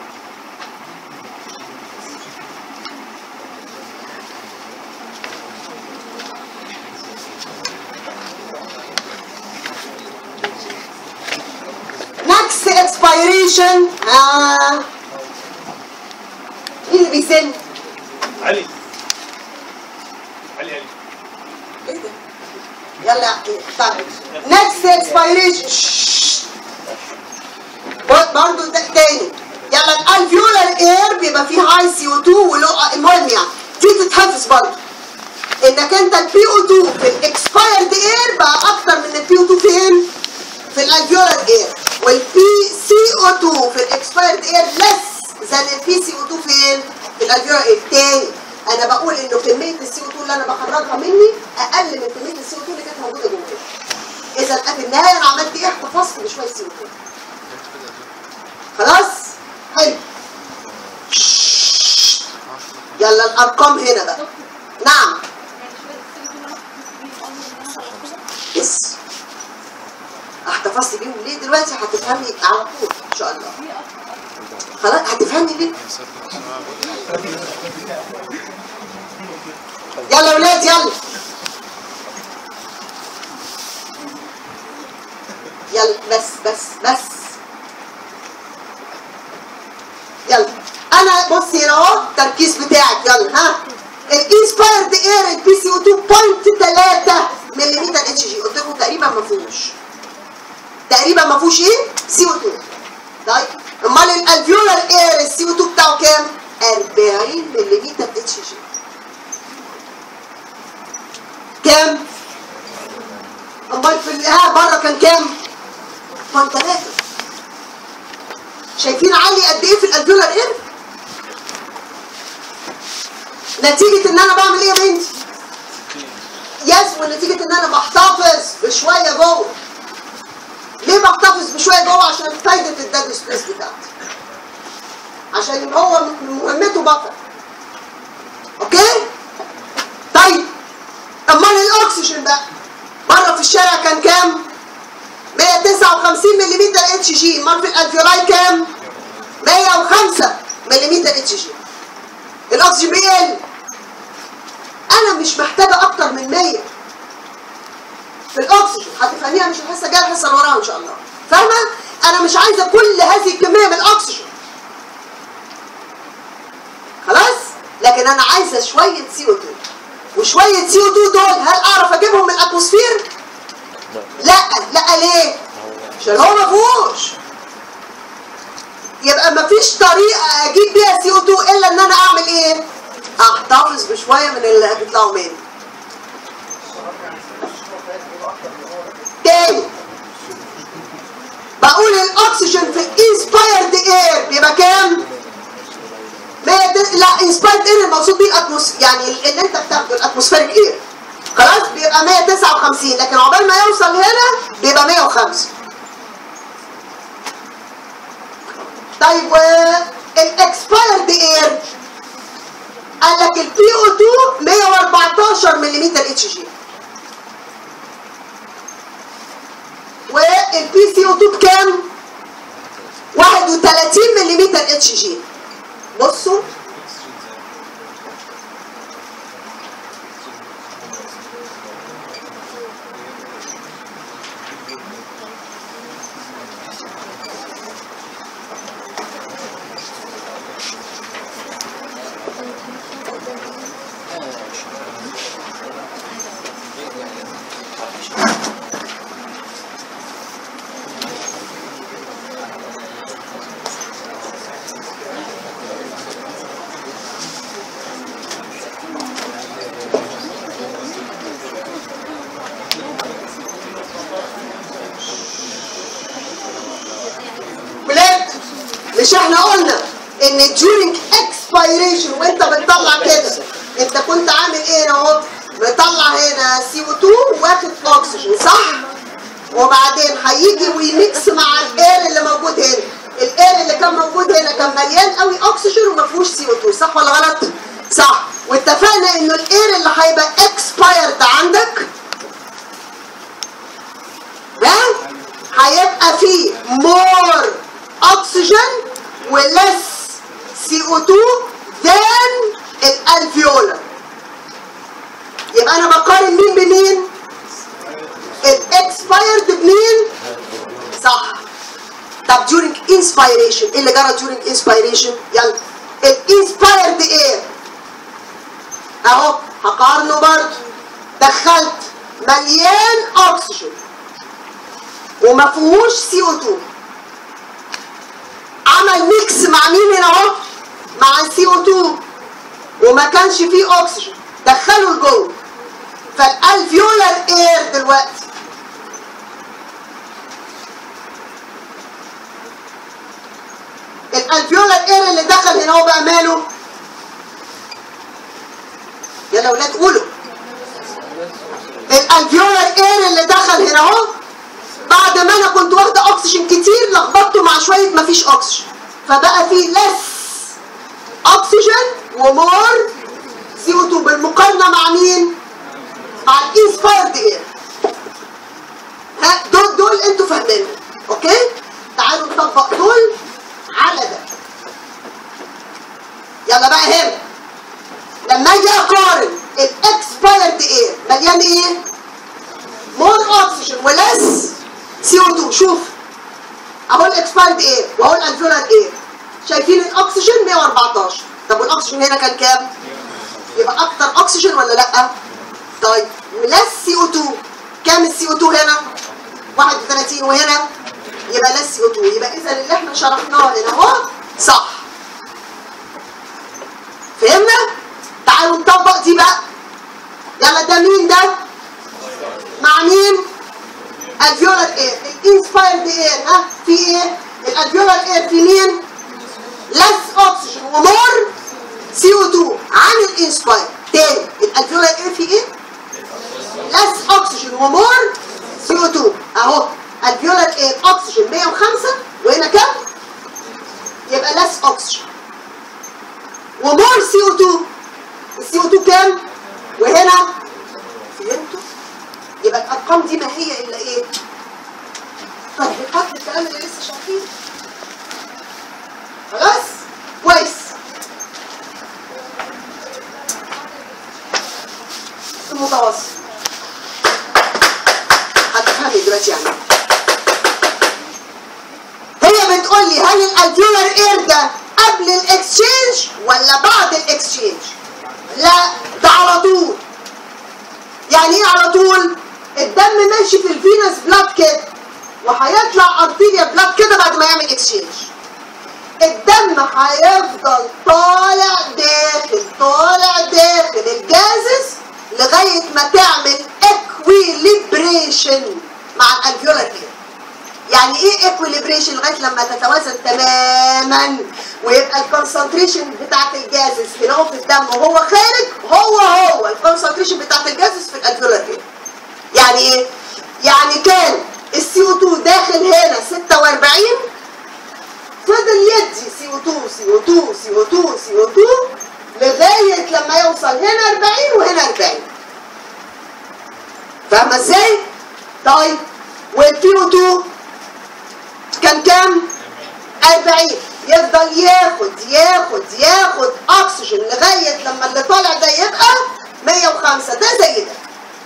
next expiration ها مين اللي بيسن؟ علي علي علي ايه ده؟ يلا طيب next expiration ششش. برضه ده تاني يلا الالفيولار اير بيبقى فيه هاي سي او 2 ولو المهم يعني دي تتحفظ برضه انك انت البي او 2 في الاكسبايرد اير بقى اكتر من البي او 2 فين؟ في الالفيولار اير والبي سي او 2 في الاكسبايرد اير لس ذان البي سي او 2 فين؟ في الالفيولار اير تاني انا بقول انه كميه السي او 2 اللي انا بخرجها مني اقل من كميه السي او 2 اللي كانت موجوده جوايا اذا في النهايه انا عملت ايه؟ احتفظت بشويه سي او 2 خلاص؟ حلو ششش. يلا الارقام هنا بقى نعم يس احتفظت بيهم ليه دلوقتي هتفهمني على طول ان شاء الله خلاص هتفهمني ليه يلا يا ولاد يلا يلا بس بس بس يلا انا بصي هنا اهو التركيز بتاعك يلا ها الانسبايرد اير البي سي او 2.3 ملم اتش جي قلت لكم تقريبا ما فيهوش تقريبا ما فيهوش ايه سي او 2 طيب امال الالفيولار اير السي او 2 بتاعه كام 40 ملم اتش جي كام امال في ال- ها بره كان كام 0.3 شايفين عالي قد ايه في الالفيولار اير نتيجة ان انا بعمل ايه يا بنتي يس ونتيجة ان انا بحتفظ بشوية جوه ليه بحتفظ بشوية جوه عشان فايدة الداد سبيس بتاعتي عشان هو مهمته بطل اوكي طيب امال الاكسجين بقى بره في الشارع كان كام 159 ملم اتش جي امال في الالفيولاي كام 105 ملم اتش جي الاكسجين بيقل انا مش محتاجه اكتر من 100 في الاكسجين هتفهميها مش الحصه الجايه الحصه اللي وراها ان شاء الله فاهمه انا مش عايزه كل هذه الكميه من الاكسجين خلاص لكن انا عايزه شويه سي او 2 وشويه سي او 2 دول هل اعرف اجيبهم من الاتموسفير لا لا ليه عشان هو ما فيهوش يبقى مفيش طريقه اجيب بيها سي او 2 الا ان انا اعمل ايه احتفظ بشويه من اللي بيطلعوا مني تاني بقول الاكسجين في الانسبايرد اير بيبقى كام 100 لا انسبايرد اير المقصود بيه الاتموس يعني اللي انت بتاخده الاتموسفيريك اير خلاص بيبقى 159 لكن عقبال ما يوصل هنا بيبقى 105 طيب والاكسبايرد اير قال لك البي او 2 114 ملم اتش جي والبي سي او 2 بكام 31 ملم اتش جي بصوا ولاد مش احنا قلنا ان during expiration وانت بتطلع كده انت كنت عامل ايه هنا اهو بتطلع هنا CO2 واخد اكسجين صح وبعدين هيجي ويميكس مع الاير اللي موجود هنا الاير اللي كان موجود هنا كان مليان قوي اكسجين وما فيهوش CO2 صح ولا غلط صح واتفقنا انه الاير اللي هيبقى expired عندك ها هيبقى فيه more oxygen و less CO2 than الالفيولا يبقى انا بقارن مين بمين الاكسبايرد بمين صح طب during inspiration ايه اللي جرى during inspiration يلا الانسبايرد ايه اهو هقارنه برضه دخلت مليان اكسجين وما فيهوش سي او 2 عمل ميكس مع مين هنا اهو مع السي او 2 وما كانش فيه اكسجين دخله لجوه فالالفيولار اير دلوقتي الالفيولار اير اللي دخل هنا هو بقى ماله يلا اولاد قولوا الالفيولار اير اللي دخل هنا اهو بعد ما انا كنت واخده اكسجين كتير لخبطته مع شويه مفيش اكسجين فبقى في لس اكسجين ومور سي او 2 بالمقارنه مع مين؟ مع الانسبايرد اير ها دول دول انتوا فاهمينهم اوكي؟ تعالوا نطبق دول على ده يلا بقى هنا لما اجي اقارن الاكسبايرد اير مليان ايه؟ مور اكسجين ولس سي او 2 شوف اهو الاكسبايرد ايه واهو الانفيولار ايه شايفين الاكسجين 114 طب والاكسجين هنا كان كام يبقى اكتر اكسجين ولا لا طيب لس سي او 2 كام السي او 2 هنا 31 وهنا يبقى لس سي او 2 يبقى اذا اللي احنا شرحناه هنا اهو صح فهمنا تعالوا نطبق دي بقى يلا ده مين ده مع مين الفيولار اير الانسبايرد اير ها في ايه الالفيولار اير في مين less oxygen ومور CO2 عن الانسباير تاني الالفيولار اير في ايه less oxygen ومور CO2 اهو الفيولار اير اكسجين 105 وهنا كام يبقى less oxygen ومور CO2 السي او 2 كام وهنا فهمتوا يبقى الارقام دي ما هي الا ايه تطبيقات الكلام اللي لسه شايفينه خلاص كويس المتوسط هتفهمي دلوقتي يعني هي بتقول لي هل الالفيولار اير ده قبل الاكسشينج ولا بعد الاكسشينج لا ده على طول يعني ايه على طول الدم ماشي في الفينس بلاد كده وهيطلع ارتيريا بلاد كده بعد ما يعمل اكسشينج الدم هيفضل طالع داخل طالع داخل الجازس لغايه ما تعمل اكويليبريشن مع الالفيولار كده يعني ايه ايكوليبريشن لغايه لما تتوازن تماما ويبقى الكونسنتريشن بتاعت الجازز هنا في الدم وهو خارج هو هو الكونسنتريشن بتاعت الجازز في الالفيولار اير يعني ايه يعني كان السي او 2 داخل هنا 46 فضل يدي سي او 2 سي او 2 سي او 2 سي او 2 لغايه لما يوصل هنا 40 وهنا 40 فاهمه ازاي؟ طيب والبي او 2 كان كام؟ 40 يفضل ياخد ياخد ياخد اكسجين لغايه لما اللي طالع ده يبقى 105 ده زي ده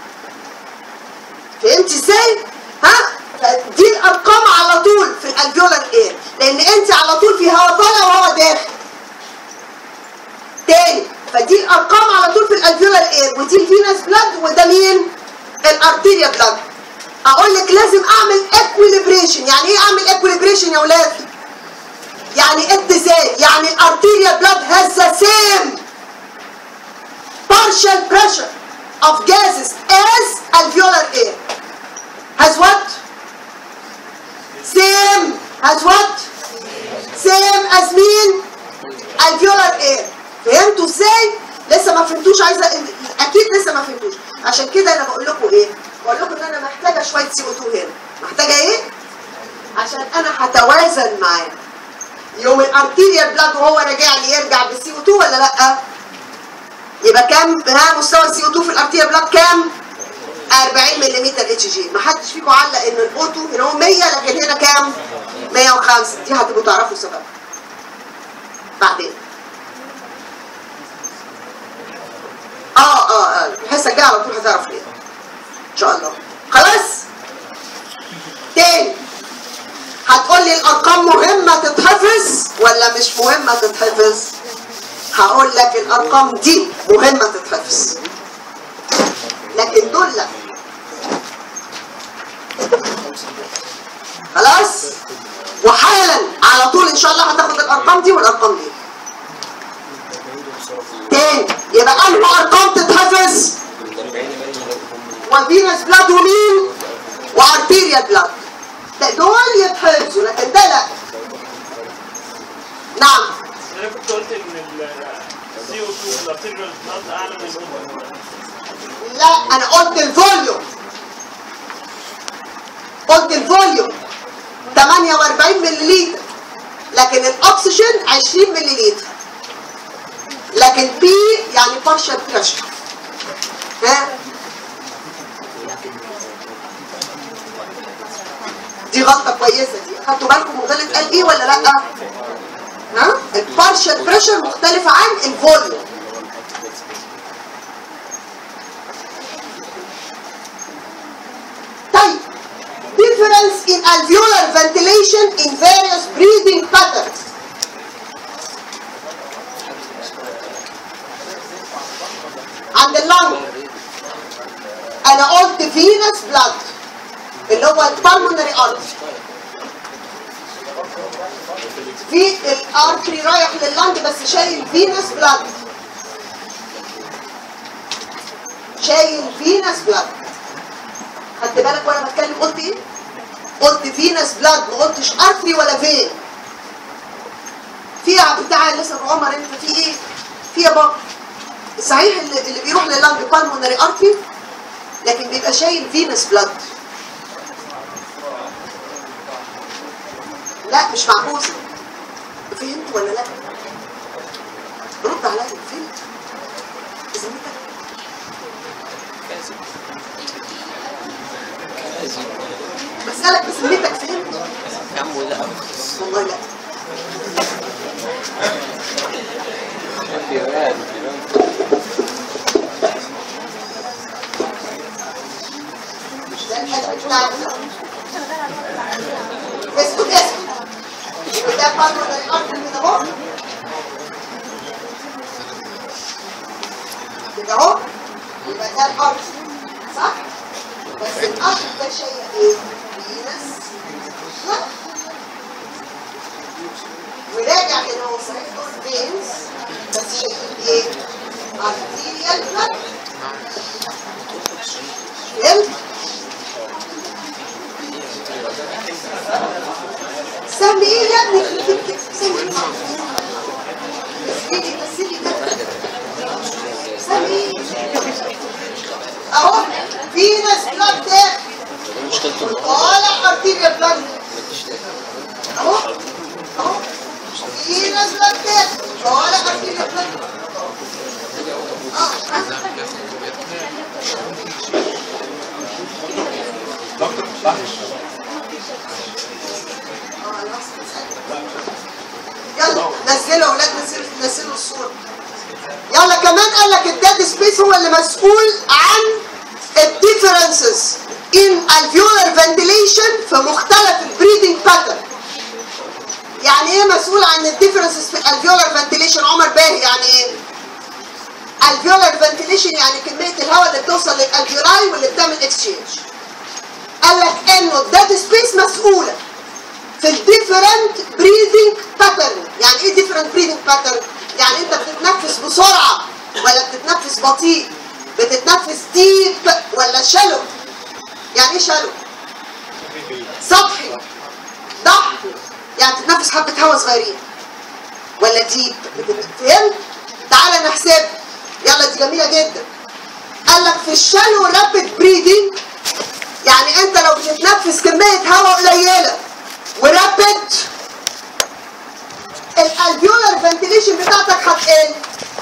فهمت ازاي؟ ها؟ فدي الارقام على طول في الالفيولار اير لان انت على طول في هواء طالع وهواء داخل تاني فدي الارقام على طول في الالفيولار اير ودي الفينس بلاد وده مين؟ الارتيريا بلاد اقول لك لازم اعمل اكويليبريشن يعني ايه اعمل اكويليبريشن يا ولاد؟ يعني اتزان يعني الارتيريا بلاد has the same partial pressure of gases as alveolar air has what? same has what? same as مين؟ alveolar air فهمتوا ازاي؟ لسه ما فهمتوش عايزه اكيد لسه ما فهمتوش عشان كده انا بقول لكم ايه؟ بقول لكم ان انا محتاجه شويه سي او 2 هنا محتاجه ايه؟ عشان انا هتوازن معاه يوم الارتيريال بلاد وهو راجع لي يرجع بالسي او 2 ولا لا؟ يبقى كام ها مستوى السي او 2 في الارتيريال بلاد كام؟ 40 ملم اتش جي ما حدش فيكم علق ان الاو 2 هنا هو 100 لكن هنا كام؟ 105 دي هتبقوا تعرفوا سببها بعدين اه اه اه الحصه الجايه على طول هتعرف ليه ان شاء الله خلاص تاني هتقول لي الارقام مهمه تتحفظ ولا مش مهمه تتحفظ هقول لك الارقام دي مهمه تتحفظ لكن دول لا خلاص وحالا على طول ان شاء الله هتاخد الارقام دي والارقام دي تاني يبقى انهي ارقام تتحفظ وفينس بلاد ومين وارتيريال بلاد ده دول يتحفظوا لكن ده لا نعم انا كنت قلت ان السي او 2 في الارتيريال بلاد اعلى من الاوبن لا انا قلت الفوليوم قلت الفوليوم 48 مللي لكن الاكسجين 20 مللي لكن بي يعني بارشال بريشر ها دي غلطه كويسه دي خدتوا بالكم مغلط قال ايه ولا لا ها البارشال بريشر مختلفه عن الفوليوم طيب difference in alveolar ventilation in various breathing patterns عند اللنج انا قلت فينس بلاد اللي هو البالمونري ارتري في الارتري رايح لللنج بس شايل فينس بلاد شايل فينس بلاد خدت بالك وانا بتكلم قلت ايه؟ قلت فينس بلاد ما قلتش ارتري ولا فين فيها بتاع لسه عمر انت في ايه؟ في يا بابا صحيح اللي, اللي بيروح لللنج بالمونري ارتري لكن بيبقى شايل فينس بلاد لا مش معكوسه فهمت ولا لا؟ رد عليا فهمت؟ ذمتك بسألك بسميتك فهمت؟ يا عم لا والله لا ده الحاج بتاعنا اسكت اسكت وده قانون الارض كده اهو كده اهو يبقى ده الارض صح؟ بس الارض ده شيء ايه؟ فينس لا وراجع كده هو صحيح دول فينز بس شايفين ايه؟ ارتيريال بلاد فهمت؟ سمي ايه يا ابني خليك كده سمي ايه سمي بس لي كده سمي ايه اهو في ناس بلاد تاخد ولا ارتيريا بلاد اهو اهو في ناس بلاد تاخد ولا ارتيريا بلاد اه دكتور صح يلا نزلوا يا اولاد نزلوا نزلوا الصوره يلا كمان قال لك الداد سبيس هو اللي مسؤول عن الديفرنسز ان alveolar ventilation في مختلف البريدنج باترن يعني ايه مسؤول عن الديفرنسز في الالفيولار فنتيليشن عمر باهي يعني ايه alveolar ventilation يعني كميه الهواء اللي بتوصل للالفيولاي واللي بتعمل اكسشينج قال لك انه الداد سبيس مسؤوله في الديفرنت بريذنج باترن يعني ايه ديفرنت بريذنج باترن يعني انت بتتنفس بسرعه ولا بتتنفس بطيء بتتنفس ديب ولا شالو يعني ايه شالو سطحي ضحي يعني بتتنفس حبه هواء صغيرين ولا ديب بتت- فهمت تعالى نحسب يلا دي جميله جدا قال لك في الشالو رابيد بريدنج يعني انت لو بتتنفس كميه هواء قليله ورابد الالفيولار فنتيليشن بتاعتك هتقل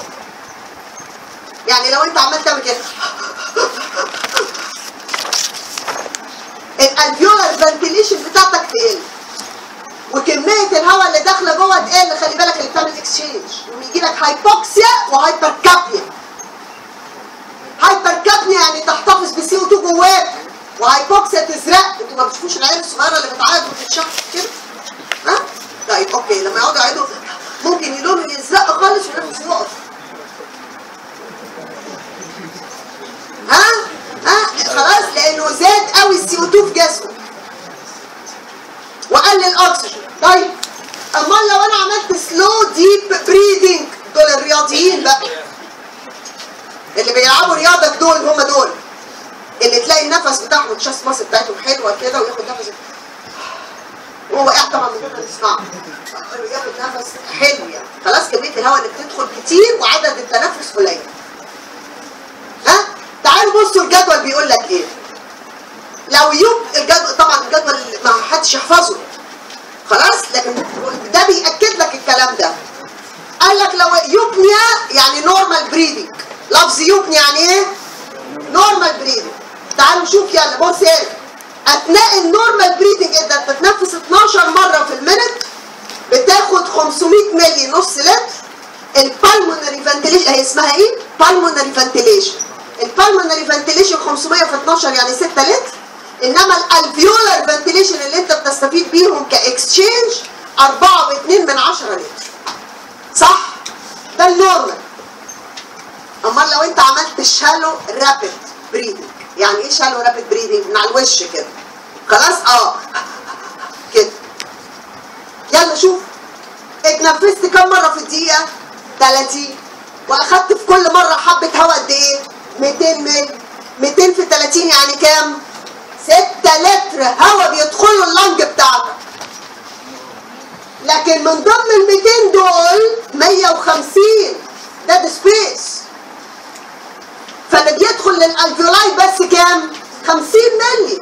يعني لو انت عمال تعمل كده الالفيولار فنتيليشن بتاعتك تقل وكميه الهواء اللي داخله جوه تقل خلي بالك اللي بتعمل اكسشينج ويجي لك هايبوكسيا وهايبركابنيا هايبركابنيا يعني تحتفظ بسي او 2 جواك وهايبوكسيا تزرق انتوا ما بتشوفوش العيال الصغيره اللي بتعيط وبتتشخص كده ها طيب اوكي لما يقعدوا يعيطوا ممكن يلونوا يزرق خالص ونفسه يقف ها ها خلاص لانه زاد قوي السي او 2 في جسمه وقلل الاكسجين طيب امال لو انا عملت سلو ديب بريدنج دول الرياضيين بقى اللي بيلعبوا رياضه دول هم دول اللي تلاقي النفس بتاعهم الشاست ماسل بتاعتهم حلوه كده وياخد نفس وهو قاعد طبعا من غير ما تسمعه ياخد نفس حلو يعني خلاص كميه الهواء اللي بتدخل كتير وعدد التنفس قليل ها تعالوا بصوا الجدول بيقول لك ايه لو يوب الجدول طبعا الجدول ما حدش يحفظه خلاص لكن ده بيأكد لك الكلام ده قال لك لو يوبنيا يعني نورمال بريدنج لفظ يوبنيا يعني ايه نورمال بريدنج تعالوا نشوف يلا بص هنا اثناء النورمال بريدنج انت بتتنفس 12 مره في المينت بتاخد 500 مللي نص لتر البالمونري فنتيليشن هي اسمها ايه؟ بالمونري فنتيليشن البالمونري فنتيليشن 500 في 12 يعني 6 لتر انما الالفيولار فنتيليشن اللي انت بتستفيد بيهم كاكسشينج 4 و2 من 10 لتر صح؟ ده النورمال امال لو انت عملت شالو رابيد بريدنج يعني ايه شالو رابيد بريدنج من على الوش كده خلاص اه كده يلا شوف اتنفست كم مره في الدقيقه 30 واخدت في كل مره حبه هواء قد ايه 200 مل 200 في 30 يعني كام 6 لتر هواء بيدخلوا اللنج بتاعتك لكن من ضمن ال 200 دول 150 ده ده سبيس فاللي بيدخل للالفيولاي بس كام 50 مللي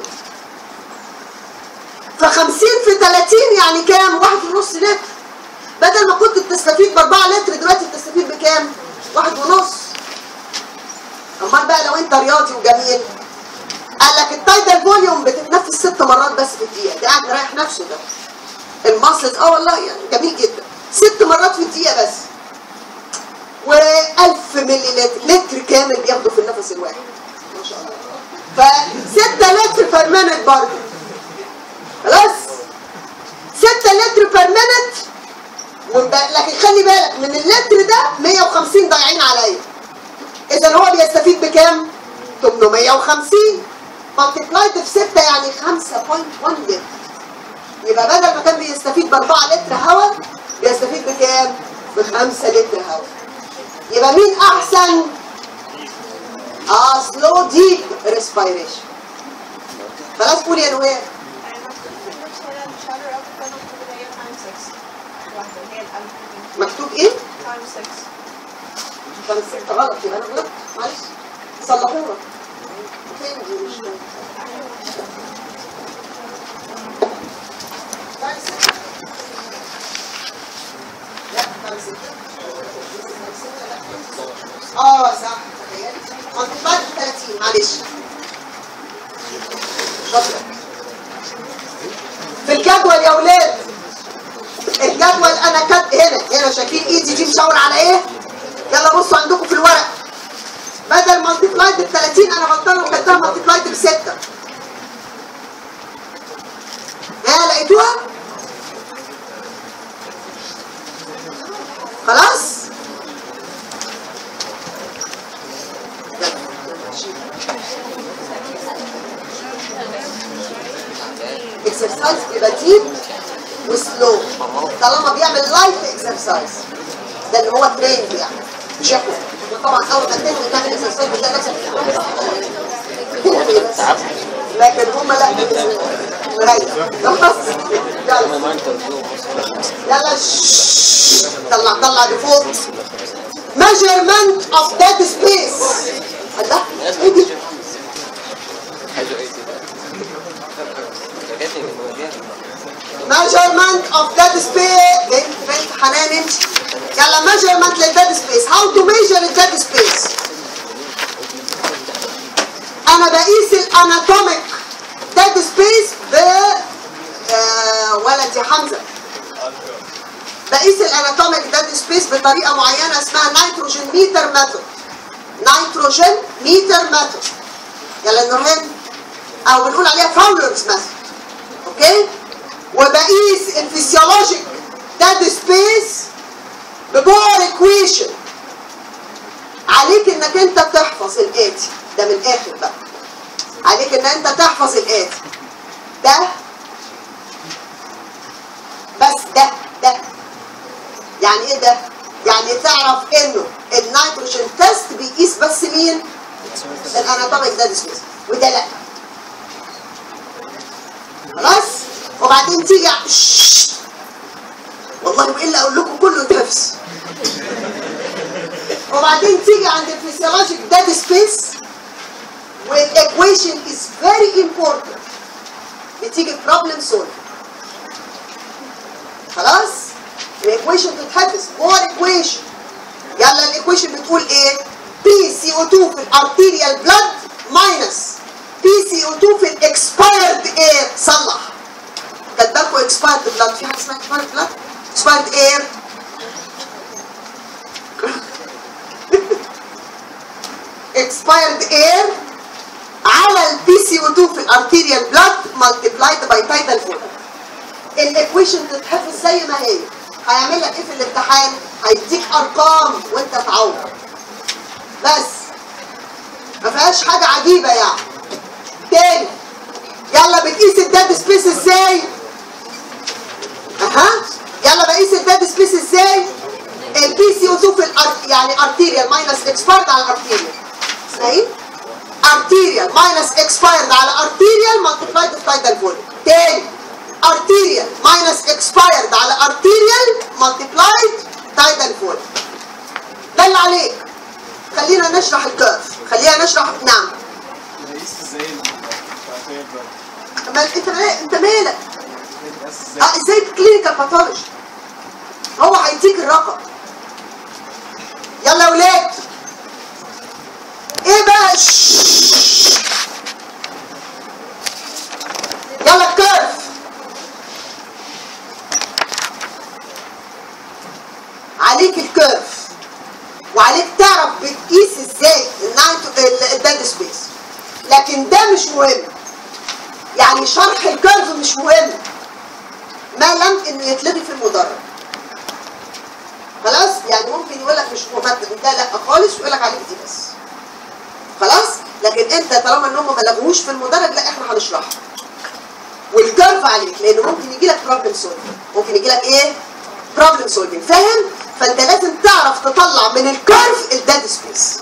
ف 50 في 30 يعني كام واحد ونص لتر بدل ما كنت بتستفيد ب 4 لتر دلوقتي بتستفيد بكام واحد ونص امال بقى لو انت رياضي وجميل قال لك التايدال فوليوم بتتنفس ست مرات بس في الدقيقه ده قاعد مريح نفسه ده الماسلز اه والله يعني جميل جدا ست مرات في الدقيقه بس و1000 ملي لتر لتر كامل بياخده في النفس الواحد ما شاء الله ف 6 لتر بير مينت برضه خلاص 6 لتر بير مينت لكن خلي بالك من اللتر ده 150 ضايعين عليا اذا هو بيستفيد بكام 850 مالتيبلايد في 6 يعني 5.1 لتر يبقى بدل ما كان بيستفيد ب 4 لتر هواء بيستفيد بكام ب 5 لتر هواء يبقى مين احسن اه سلو ديب ريسبيريشن خلاص قول يا نوال 6 واحدة اللي هي الألف مكتوب ايه؟ تايم 6 طب الست غلط يبقى انا غلط معلش صلحوها فين دي مش فاهم. طيب ستة. لا طيب ستة. اه صح تخيلت بعد 30 معلش شاطرة في الجدول يا ولاد الجدول انا كاتب هنا هنا شايفين ايدي دي مشاور على ايه؟ يلا بصوا عندكم في الورق بدل مالتيبلايد ب 30 انا غلطانه وكتبتها مالتيبلايد ب 6 ها لقيتوها؟ خلاص؟ اكسرسايز بيبقى ديب وسلو طالما بيعمل لايف اكسرسايز ده اللي هو تريند يعني شافوا طبعا اول ما تنزل تعمل اكسرسايز بتلاقي نفسك لكن هم لا مريح خلاص يلا يلا شش. طلع طلع لفوق measurement of dead space الله ايه دي measurement of dead space بنت بنت حنان انت يلا measurement للdead space how to measure the dead space انا بقيس الاناتوميك dead space ب آه ولد يا حمزه بقيس الاناتوميك dead space بطريقه معينه اسمها نيتروجين ميتر ميثود نيتروجين ميتر ميثود يلا نورهان او بنقول عليها فاولرز ميثود اوكي وبقيس الفسيولوجيك ديد سبيس ببور ايكويشن عليك انك انت تحفظ الاتي ده من الاخر بقى عليك ان انت تحفظ الاتي ده بس ده ده يعني ايه ده يعني تعرف انه النيتروجين تيست بيقيس بس مين الاناتوميك ديد سبيس وده لا خلاص وبعدين تيجي ع- شش. والله والا اقول لكم كله يتحفظ وبعدين تيجي عند الفسيولوجيك ديد سبيس والايكويشن از فيري امبورتنت بتيجي بروبلم سولف خلاص الايكويشن تتحفظ جوه الايكويشن يلا الايكويشن بتقول ايه بي سي او 2 في الارتيريال بلاد ماينس بي سي او 2 في الاكسبايرد اير صلح كاتبه لكم اكسبايرد بلاد في حاجه اسمها اكسبايرد بلاد اكسبايرد اير اكسبايرد اير على البي سي او 2 في الارتيريال بلاد مالتيبلايد باي تايتال فول الايكويشن تتحفظ زي ما هي هيعمل لك ايه في الامتحان هيديك ارقام وانت تعوض بس ما فيهاش حاجه عجيبه يعني تاني يلا بتقيس الديد سبيس ازاي اها يلا بقيس الديد سبيس ازاي البي سي او 2 في الار يعني ارتيريال ماينس اكسبايرد على ارتيريال اسمها ايه ارتيريال ماينس اكسبايرد على ارتيريال مالتيبلايد بالتايدال فوليوم تاني ارتيريال ماينس اكسبايرد على ارتيريال مالتيبلايد تايدال فوليوم ده اللي عليك خلينا نشرح الكيرف خلينا نشرح نعم نقيس ازاي البكتيريا بلاد ما انت مالك انت مالك بس ازاي اه ازاي كلينيكال باثولوجي هو هيديك الرقم يلا يا ولاد ايه بقى شش. يلا الكيرف عليك الكيرف وعليك تعرف بتقيس ازاي الداتا سبيس لكن ده مش مهم يعني شرح الكيرف مش مهم ما لم انه يتلغي في المدرج خلاص يعني ممكن يقول لك مش مهم ده لا خالص ويقول لك عليك دي بس خلاص لكن انت طالما ان هم ما لغوش في المدرج لا احنا هنشرحه والكيرف عليك لانه ممكن يجي لك بروبلم سولفنج ممكن يجي لك ايه بروبلم سولفنج فاهم فانت لازم تعرف تطلع من الكيرف الداتا سبيس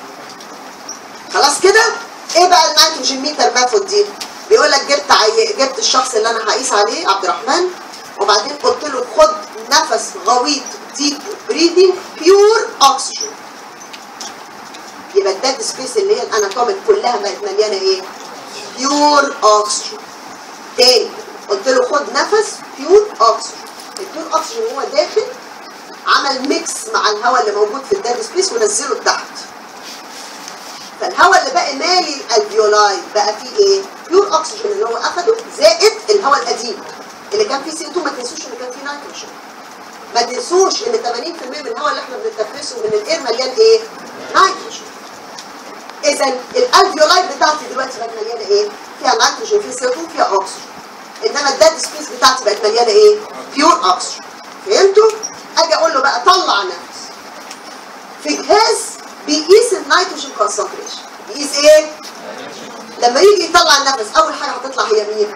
خلاص كده ايه بقى النيتروجين ميتر ميثود دي بيقول لك جبت عي... جبت الشخص اللي انا هقيس عليه عبد الرحمن وبعدين قلت له خد نفس غويط ديب بريدنج بيور اوكسجين يبقى الديد سبيس اللي هي الاناتوميك كلها بقت مليانه ايه؟ بيور اوكسجين تاني قلت له خد نفس بيور اوكسجين البيور اوكسجين وهو داخل عمل ميكس مع الهواء اللي موجود في الديد سبيس ونزله لتحت فالهواء اللي باقي مالي الالفيولاي بقى فيه ايه؟ بيور اوكسجين اللي هو اخده زائد الهواء القديم اللي كان فيه سي 2 ما تنسوش ان كان فيه نيتروجين ما تنسوش ان 80% من الهواء اللي احنا بنتنفسه من الاير مليان ايه؟ نيتروجين اذا الالفيولاي بتاعتي دلوقتي بقت مليانه ايه؟ فيها نيتروجين فيها سي 2 فيها اوكسجين انما الديد سبيس بتاعتي بقت مليانه ايه؟ بيور اوكسجين فهمتوا؟ اجي اقول له بقى طلع نفس في جهاز بيقيس النيتروجين كونسنتريشن بيقيس ايه؟ لما يجي يطلع النفس اول حاجه هتطلع هي مين؟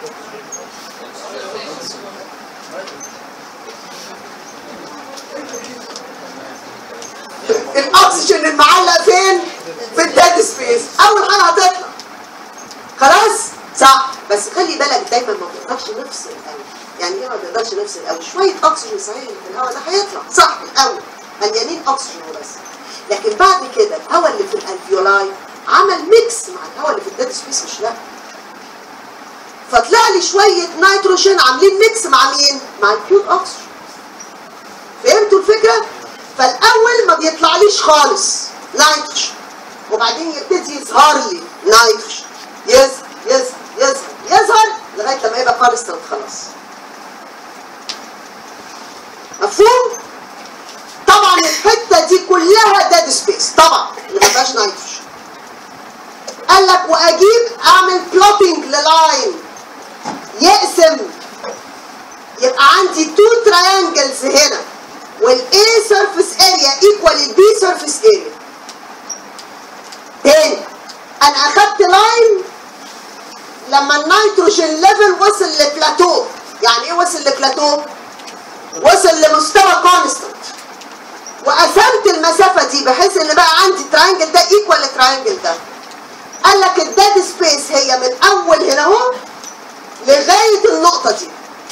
الاكسجين المعلق فين؟ في الديد سبيس اول حاجه هتطلع خلاص؟ صح بس خلي بالك دايما ما بنقدرش نفصل قوي يعني ايه ما بنقدرش نفصل قوي شويه اكسجين صحيح اللي في الهواء ده هيطلع صح الاول مليانين اكسجين وبس لكن بعد كده الهواء اللي في الالفيولاي عمل ميكس مع الهواء اللي في الديد سبيس مش لا فطلع لي شويه نيتروجين عاملين ميكس مع مين؟ مع البيور اوكسجين فهمتوا الفكره؟ فالاول ما بيطلعليش خالص نيتروجين وبعدين يبتدي يظهر لي نيتروجين يظهر يظهر يظهر يظهر لغايه لما يبقى كونستنت خلاص مفهوم؟ طبعا الحته دي كلها ديد سبيس طبعا اللي ما فيهاش نيتروجين قال لك واجيب اعمل بلوتنج للاين يقسم يبقى عندي تو تراينجلز هنا والاي سيرفيس اريا ايكوال البي سيرفيس اريا تاني انا اخدت لاين لما النيتروجين ليفل وصل لبلاتو يعني ايه وصل لبلاتو وصل لمستوى كونستنت وقسمت المسافه دي بحيث ان بقى عندي تراينجل ده ايكوال التراينجل ده قال لك الديد سبيس هي من اول هنا اهو لغايه النقطه دي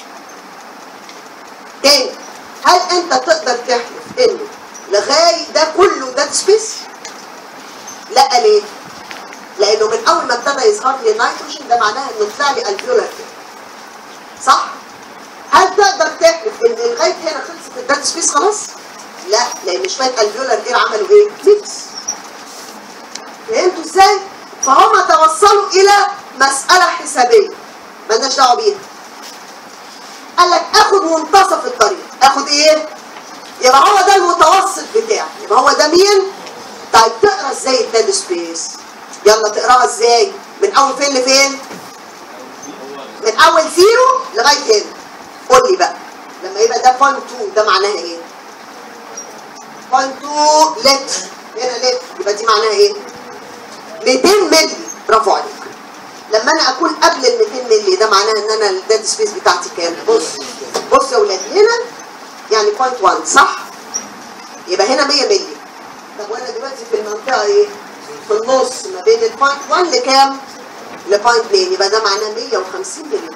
تاني هل انت تقدر تحلف انه لغايه ده كله ديد سبيس لا ليه لانه من اول ما ابتدى يظهر لي نيتروجين ده معناها انه طلع لي الفيولار صح هل تقدر تحلف ان لغايه هنا خلصت الديد سبيس خلاص لا لان شويه الفيولار اير عملوا ايه ميكس فهمتوا ازاي فهم توصلوا الى مساله حسابيه مالناش دعوه بيها قال لك اخد منتصف الطريق اخد ايه يبقى هو ده المتوسط بتاعي يبقى هو ده مين طيب تقرا ازاي الديد سبيس يلا تقراها ازاي من اول فين لفين من اول زيرو لغايه هنا قول لي بقى لما يبقى ده بوينت 2 ده معناها ايه بوينت 2 لتر هنا لتر يبقى دي معناها ايه 200 مللي برافو عليك لما انا اكون قبل ال 200 مللي ده معناه ان انا الديد سبيس بتاعتي كام بص بص يا ولاد هنا يعني بوينت 1 صح يبقى هنا 100 مللي طب وانا دلوقتي في المنطقه ايه في النص ما بين البوينت 1 لكام لبوينت 2 يبقى ده معناه 150 مللي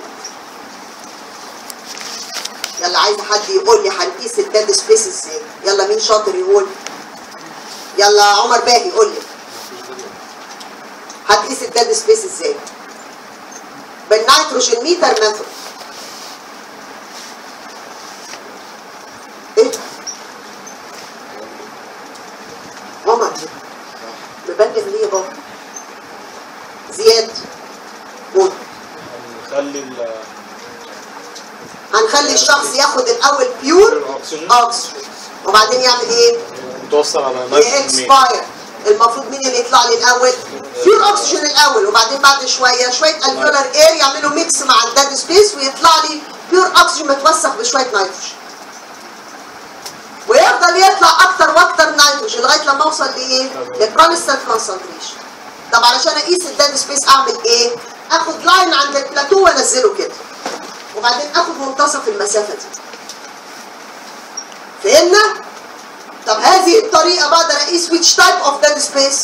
يلا عايز حد يقول لي هنقيس الديد سبيس ازاي يلا مين شاطر يقول يلا عمر باهي قول لي هتقيس الديد سبيس ازاي بالنيتروجين ميتر ميثود ايه عمر مبلغ ليه يا بابا زياد قول نخلي ال هنخلي الشخص ياخد الاول بيور الاكسجين اوكسجين وبعدين يعمل ايه متوصل على نفس المية اكسباير المفروض مين اللي يطلع لي الاول بيور اوكسجين الاول وبعدين بعد شويه شويه الفيولار اير يعملوا ميكس مع الديد سبيس ويطلع لي بيور اوكسجين متوسخ بشويه نيتروجين ويفضل يطلع اكتر واكتر نيتروجين لغايه لما اوصل لايه؟ للكونستنت كونسنتريشن طب علشان اقيس الديد سبيس اعمل ايه؟ اخد لاين عند البلاتو وانزله كده وبعدين اخد منتصف المسافه دي فهمنا؟ طب هذه الطريقه بقدر اقيس which type of dead space؟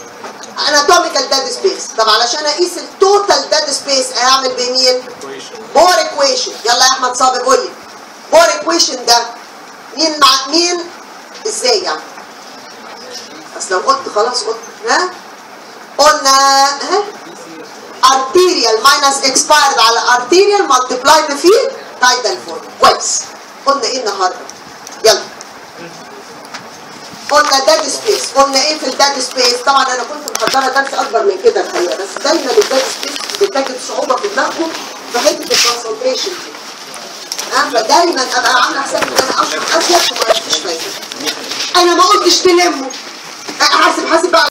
anatomical dead space طب علشان اقيس التوتال dead space هعمل بمين؟ بور ايكويشن يلا يا احمد صابر قول لي بور ايكويشن ده مين مع مين ازاي يعني اصل لو قلت خلاص قلت ها قلنا ها arterial minus expired على arterial multiply بفيه tidal form كويس قلنا ايه النهارده يلا قلنا داد سبيس قلنا ايه في الداد سبيس طبعا انا كنت محضره درس اكبر من كده الحقيقه بس دايما الداد سبيس بتجد صعوبه في دماغكم في حته الكونسنتريشن دي ها فدايما ابقى عامله حساب ان انا اشرح اشياء وما فيش فايده انا ما قلتش تلموا حاسب حاسب بقى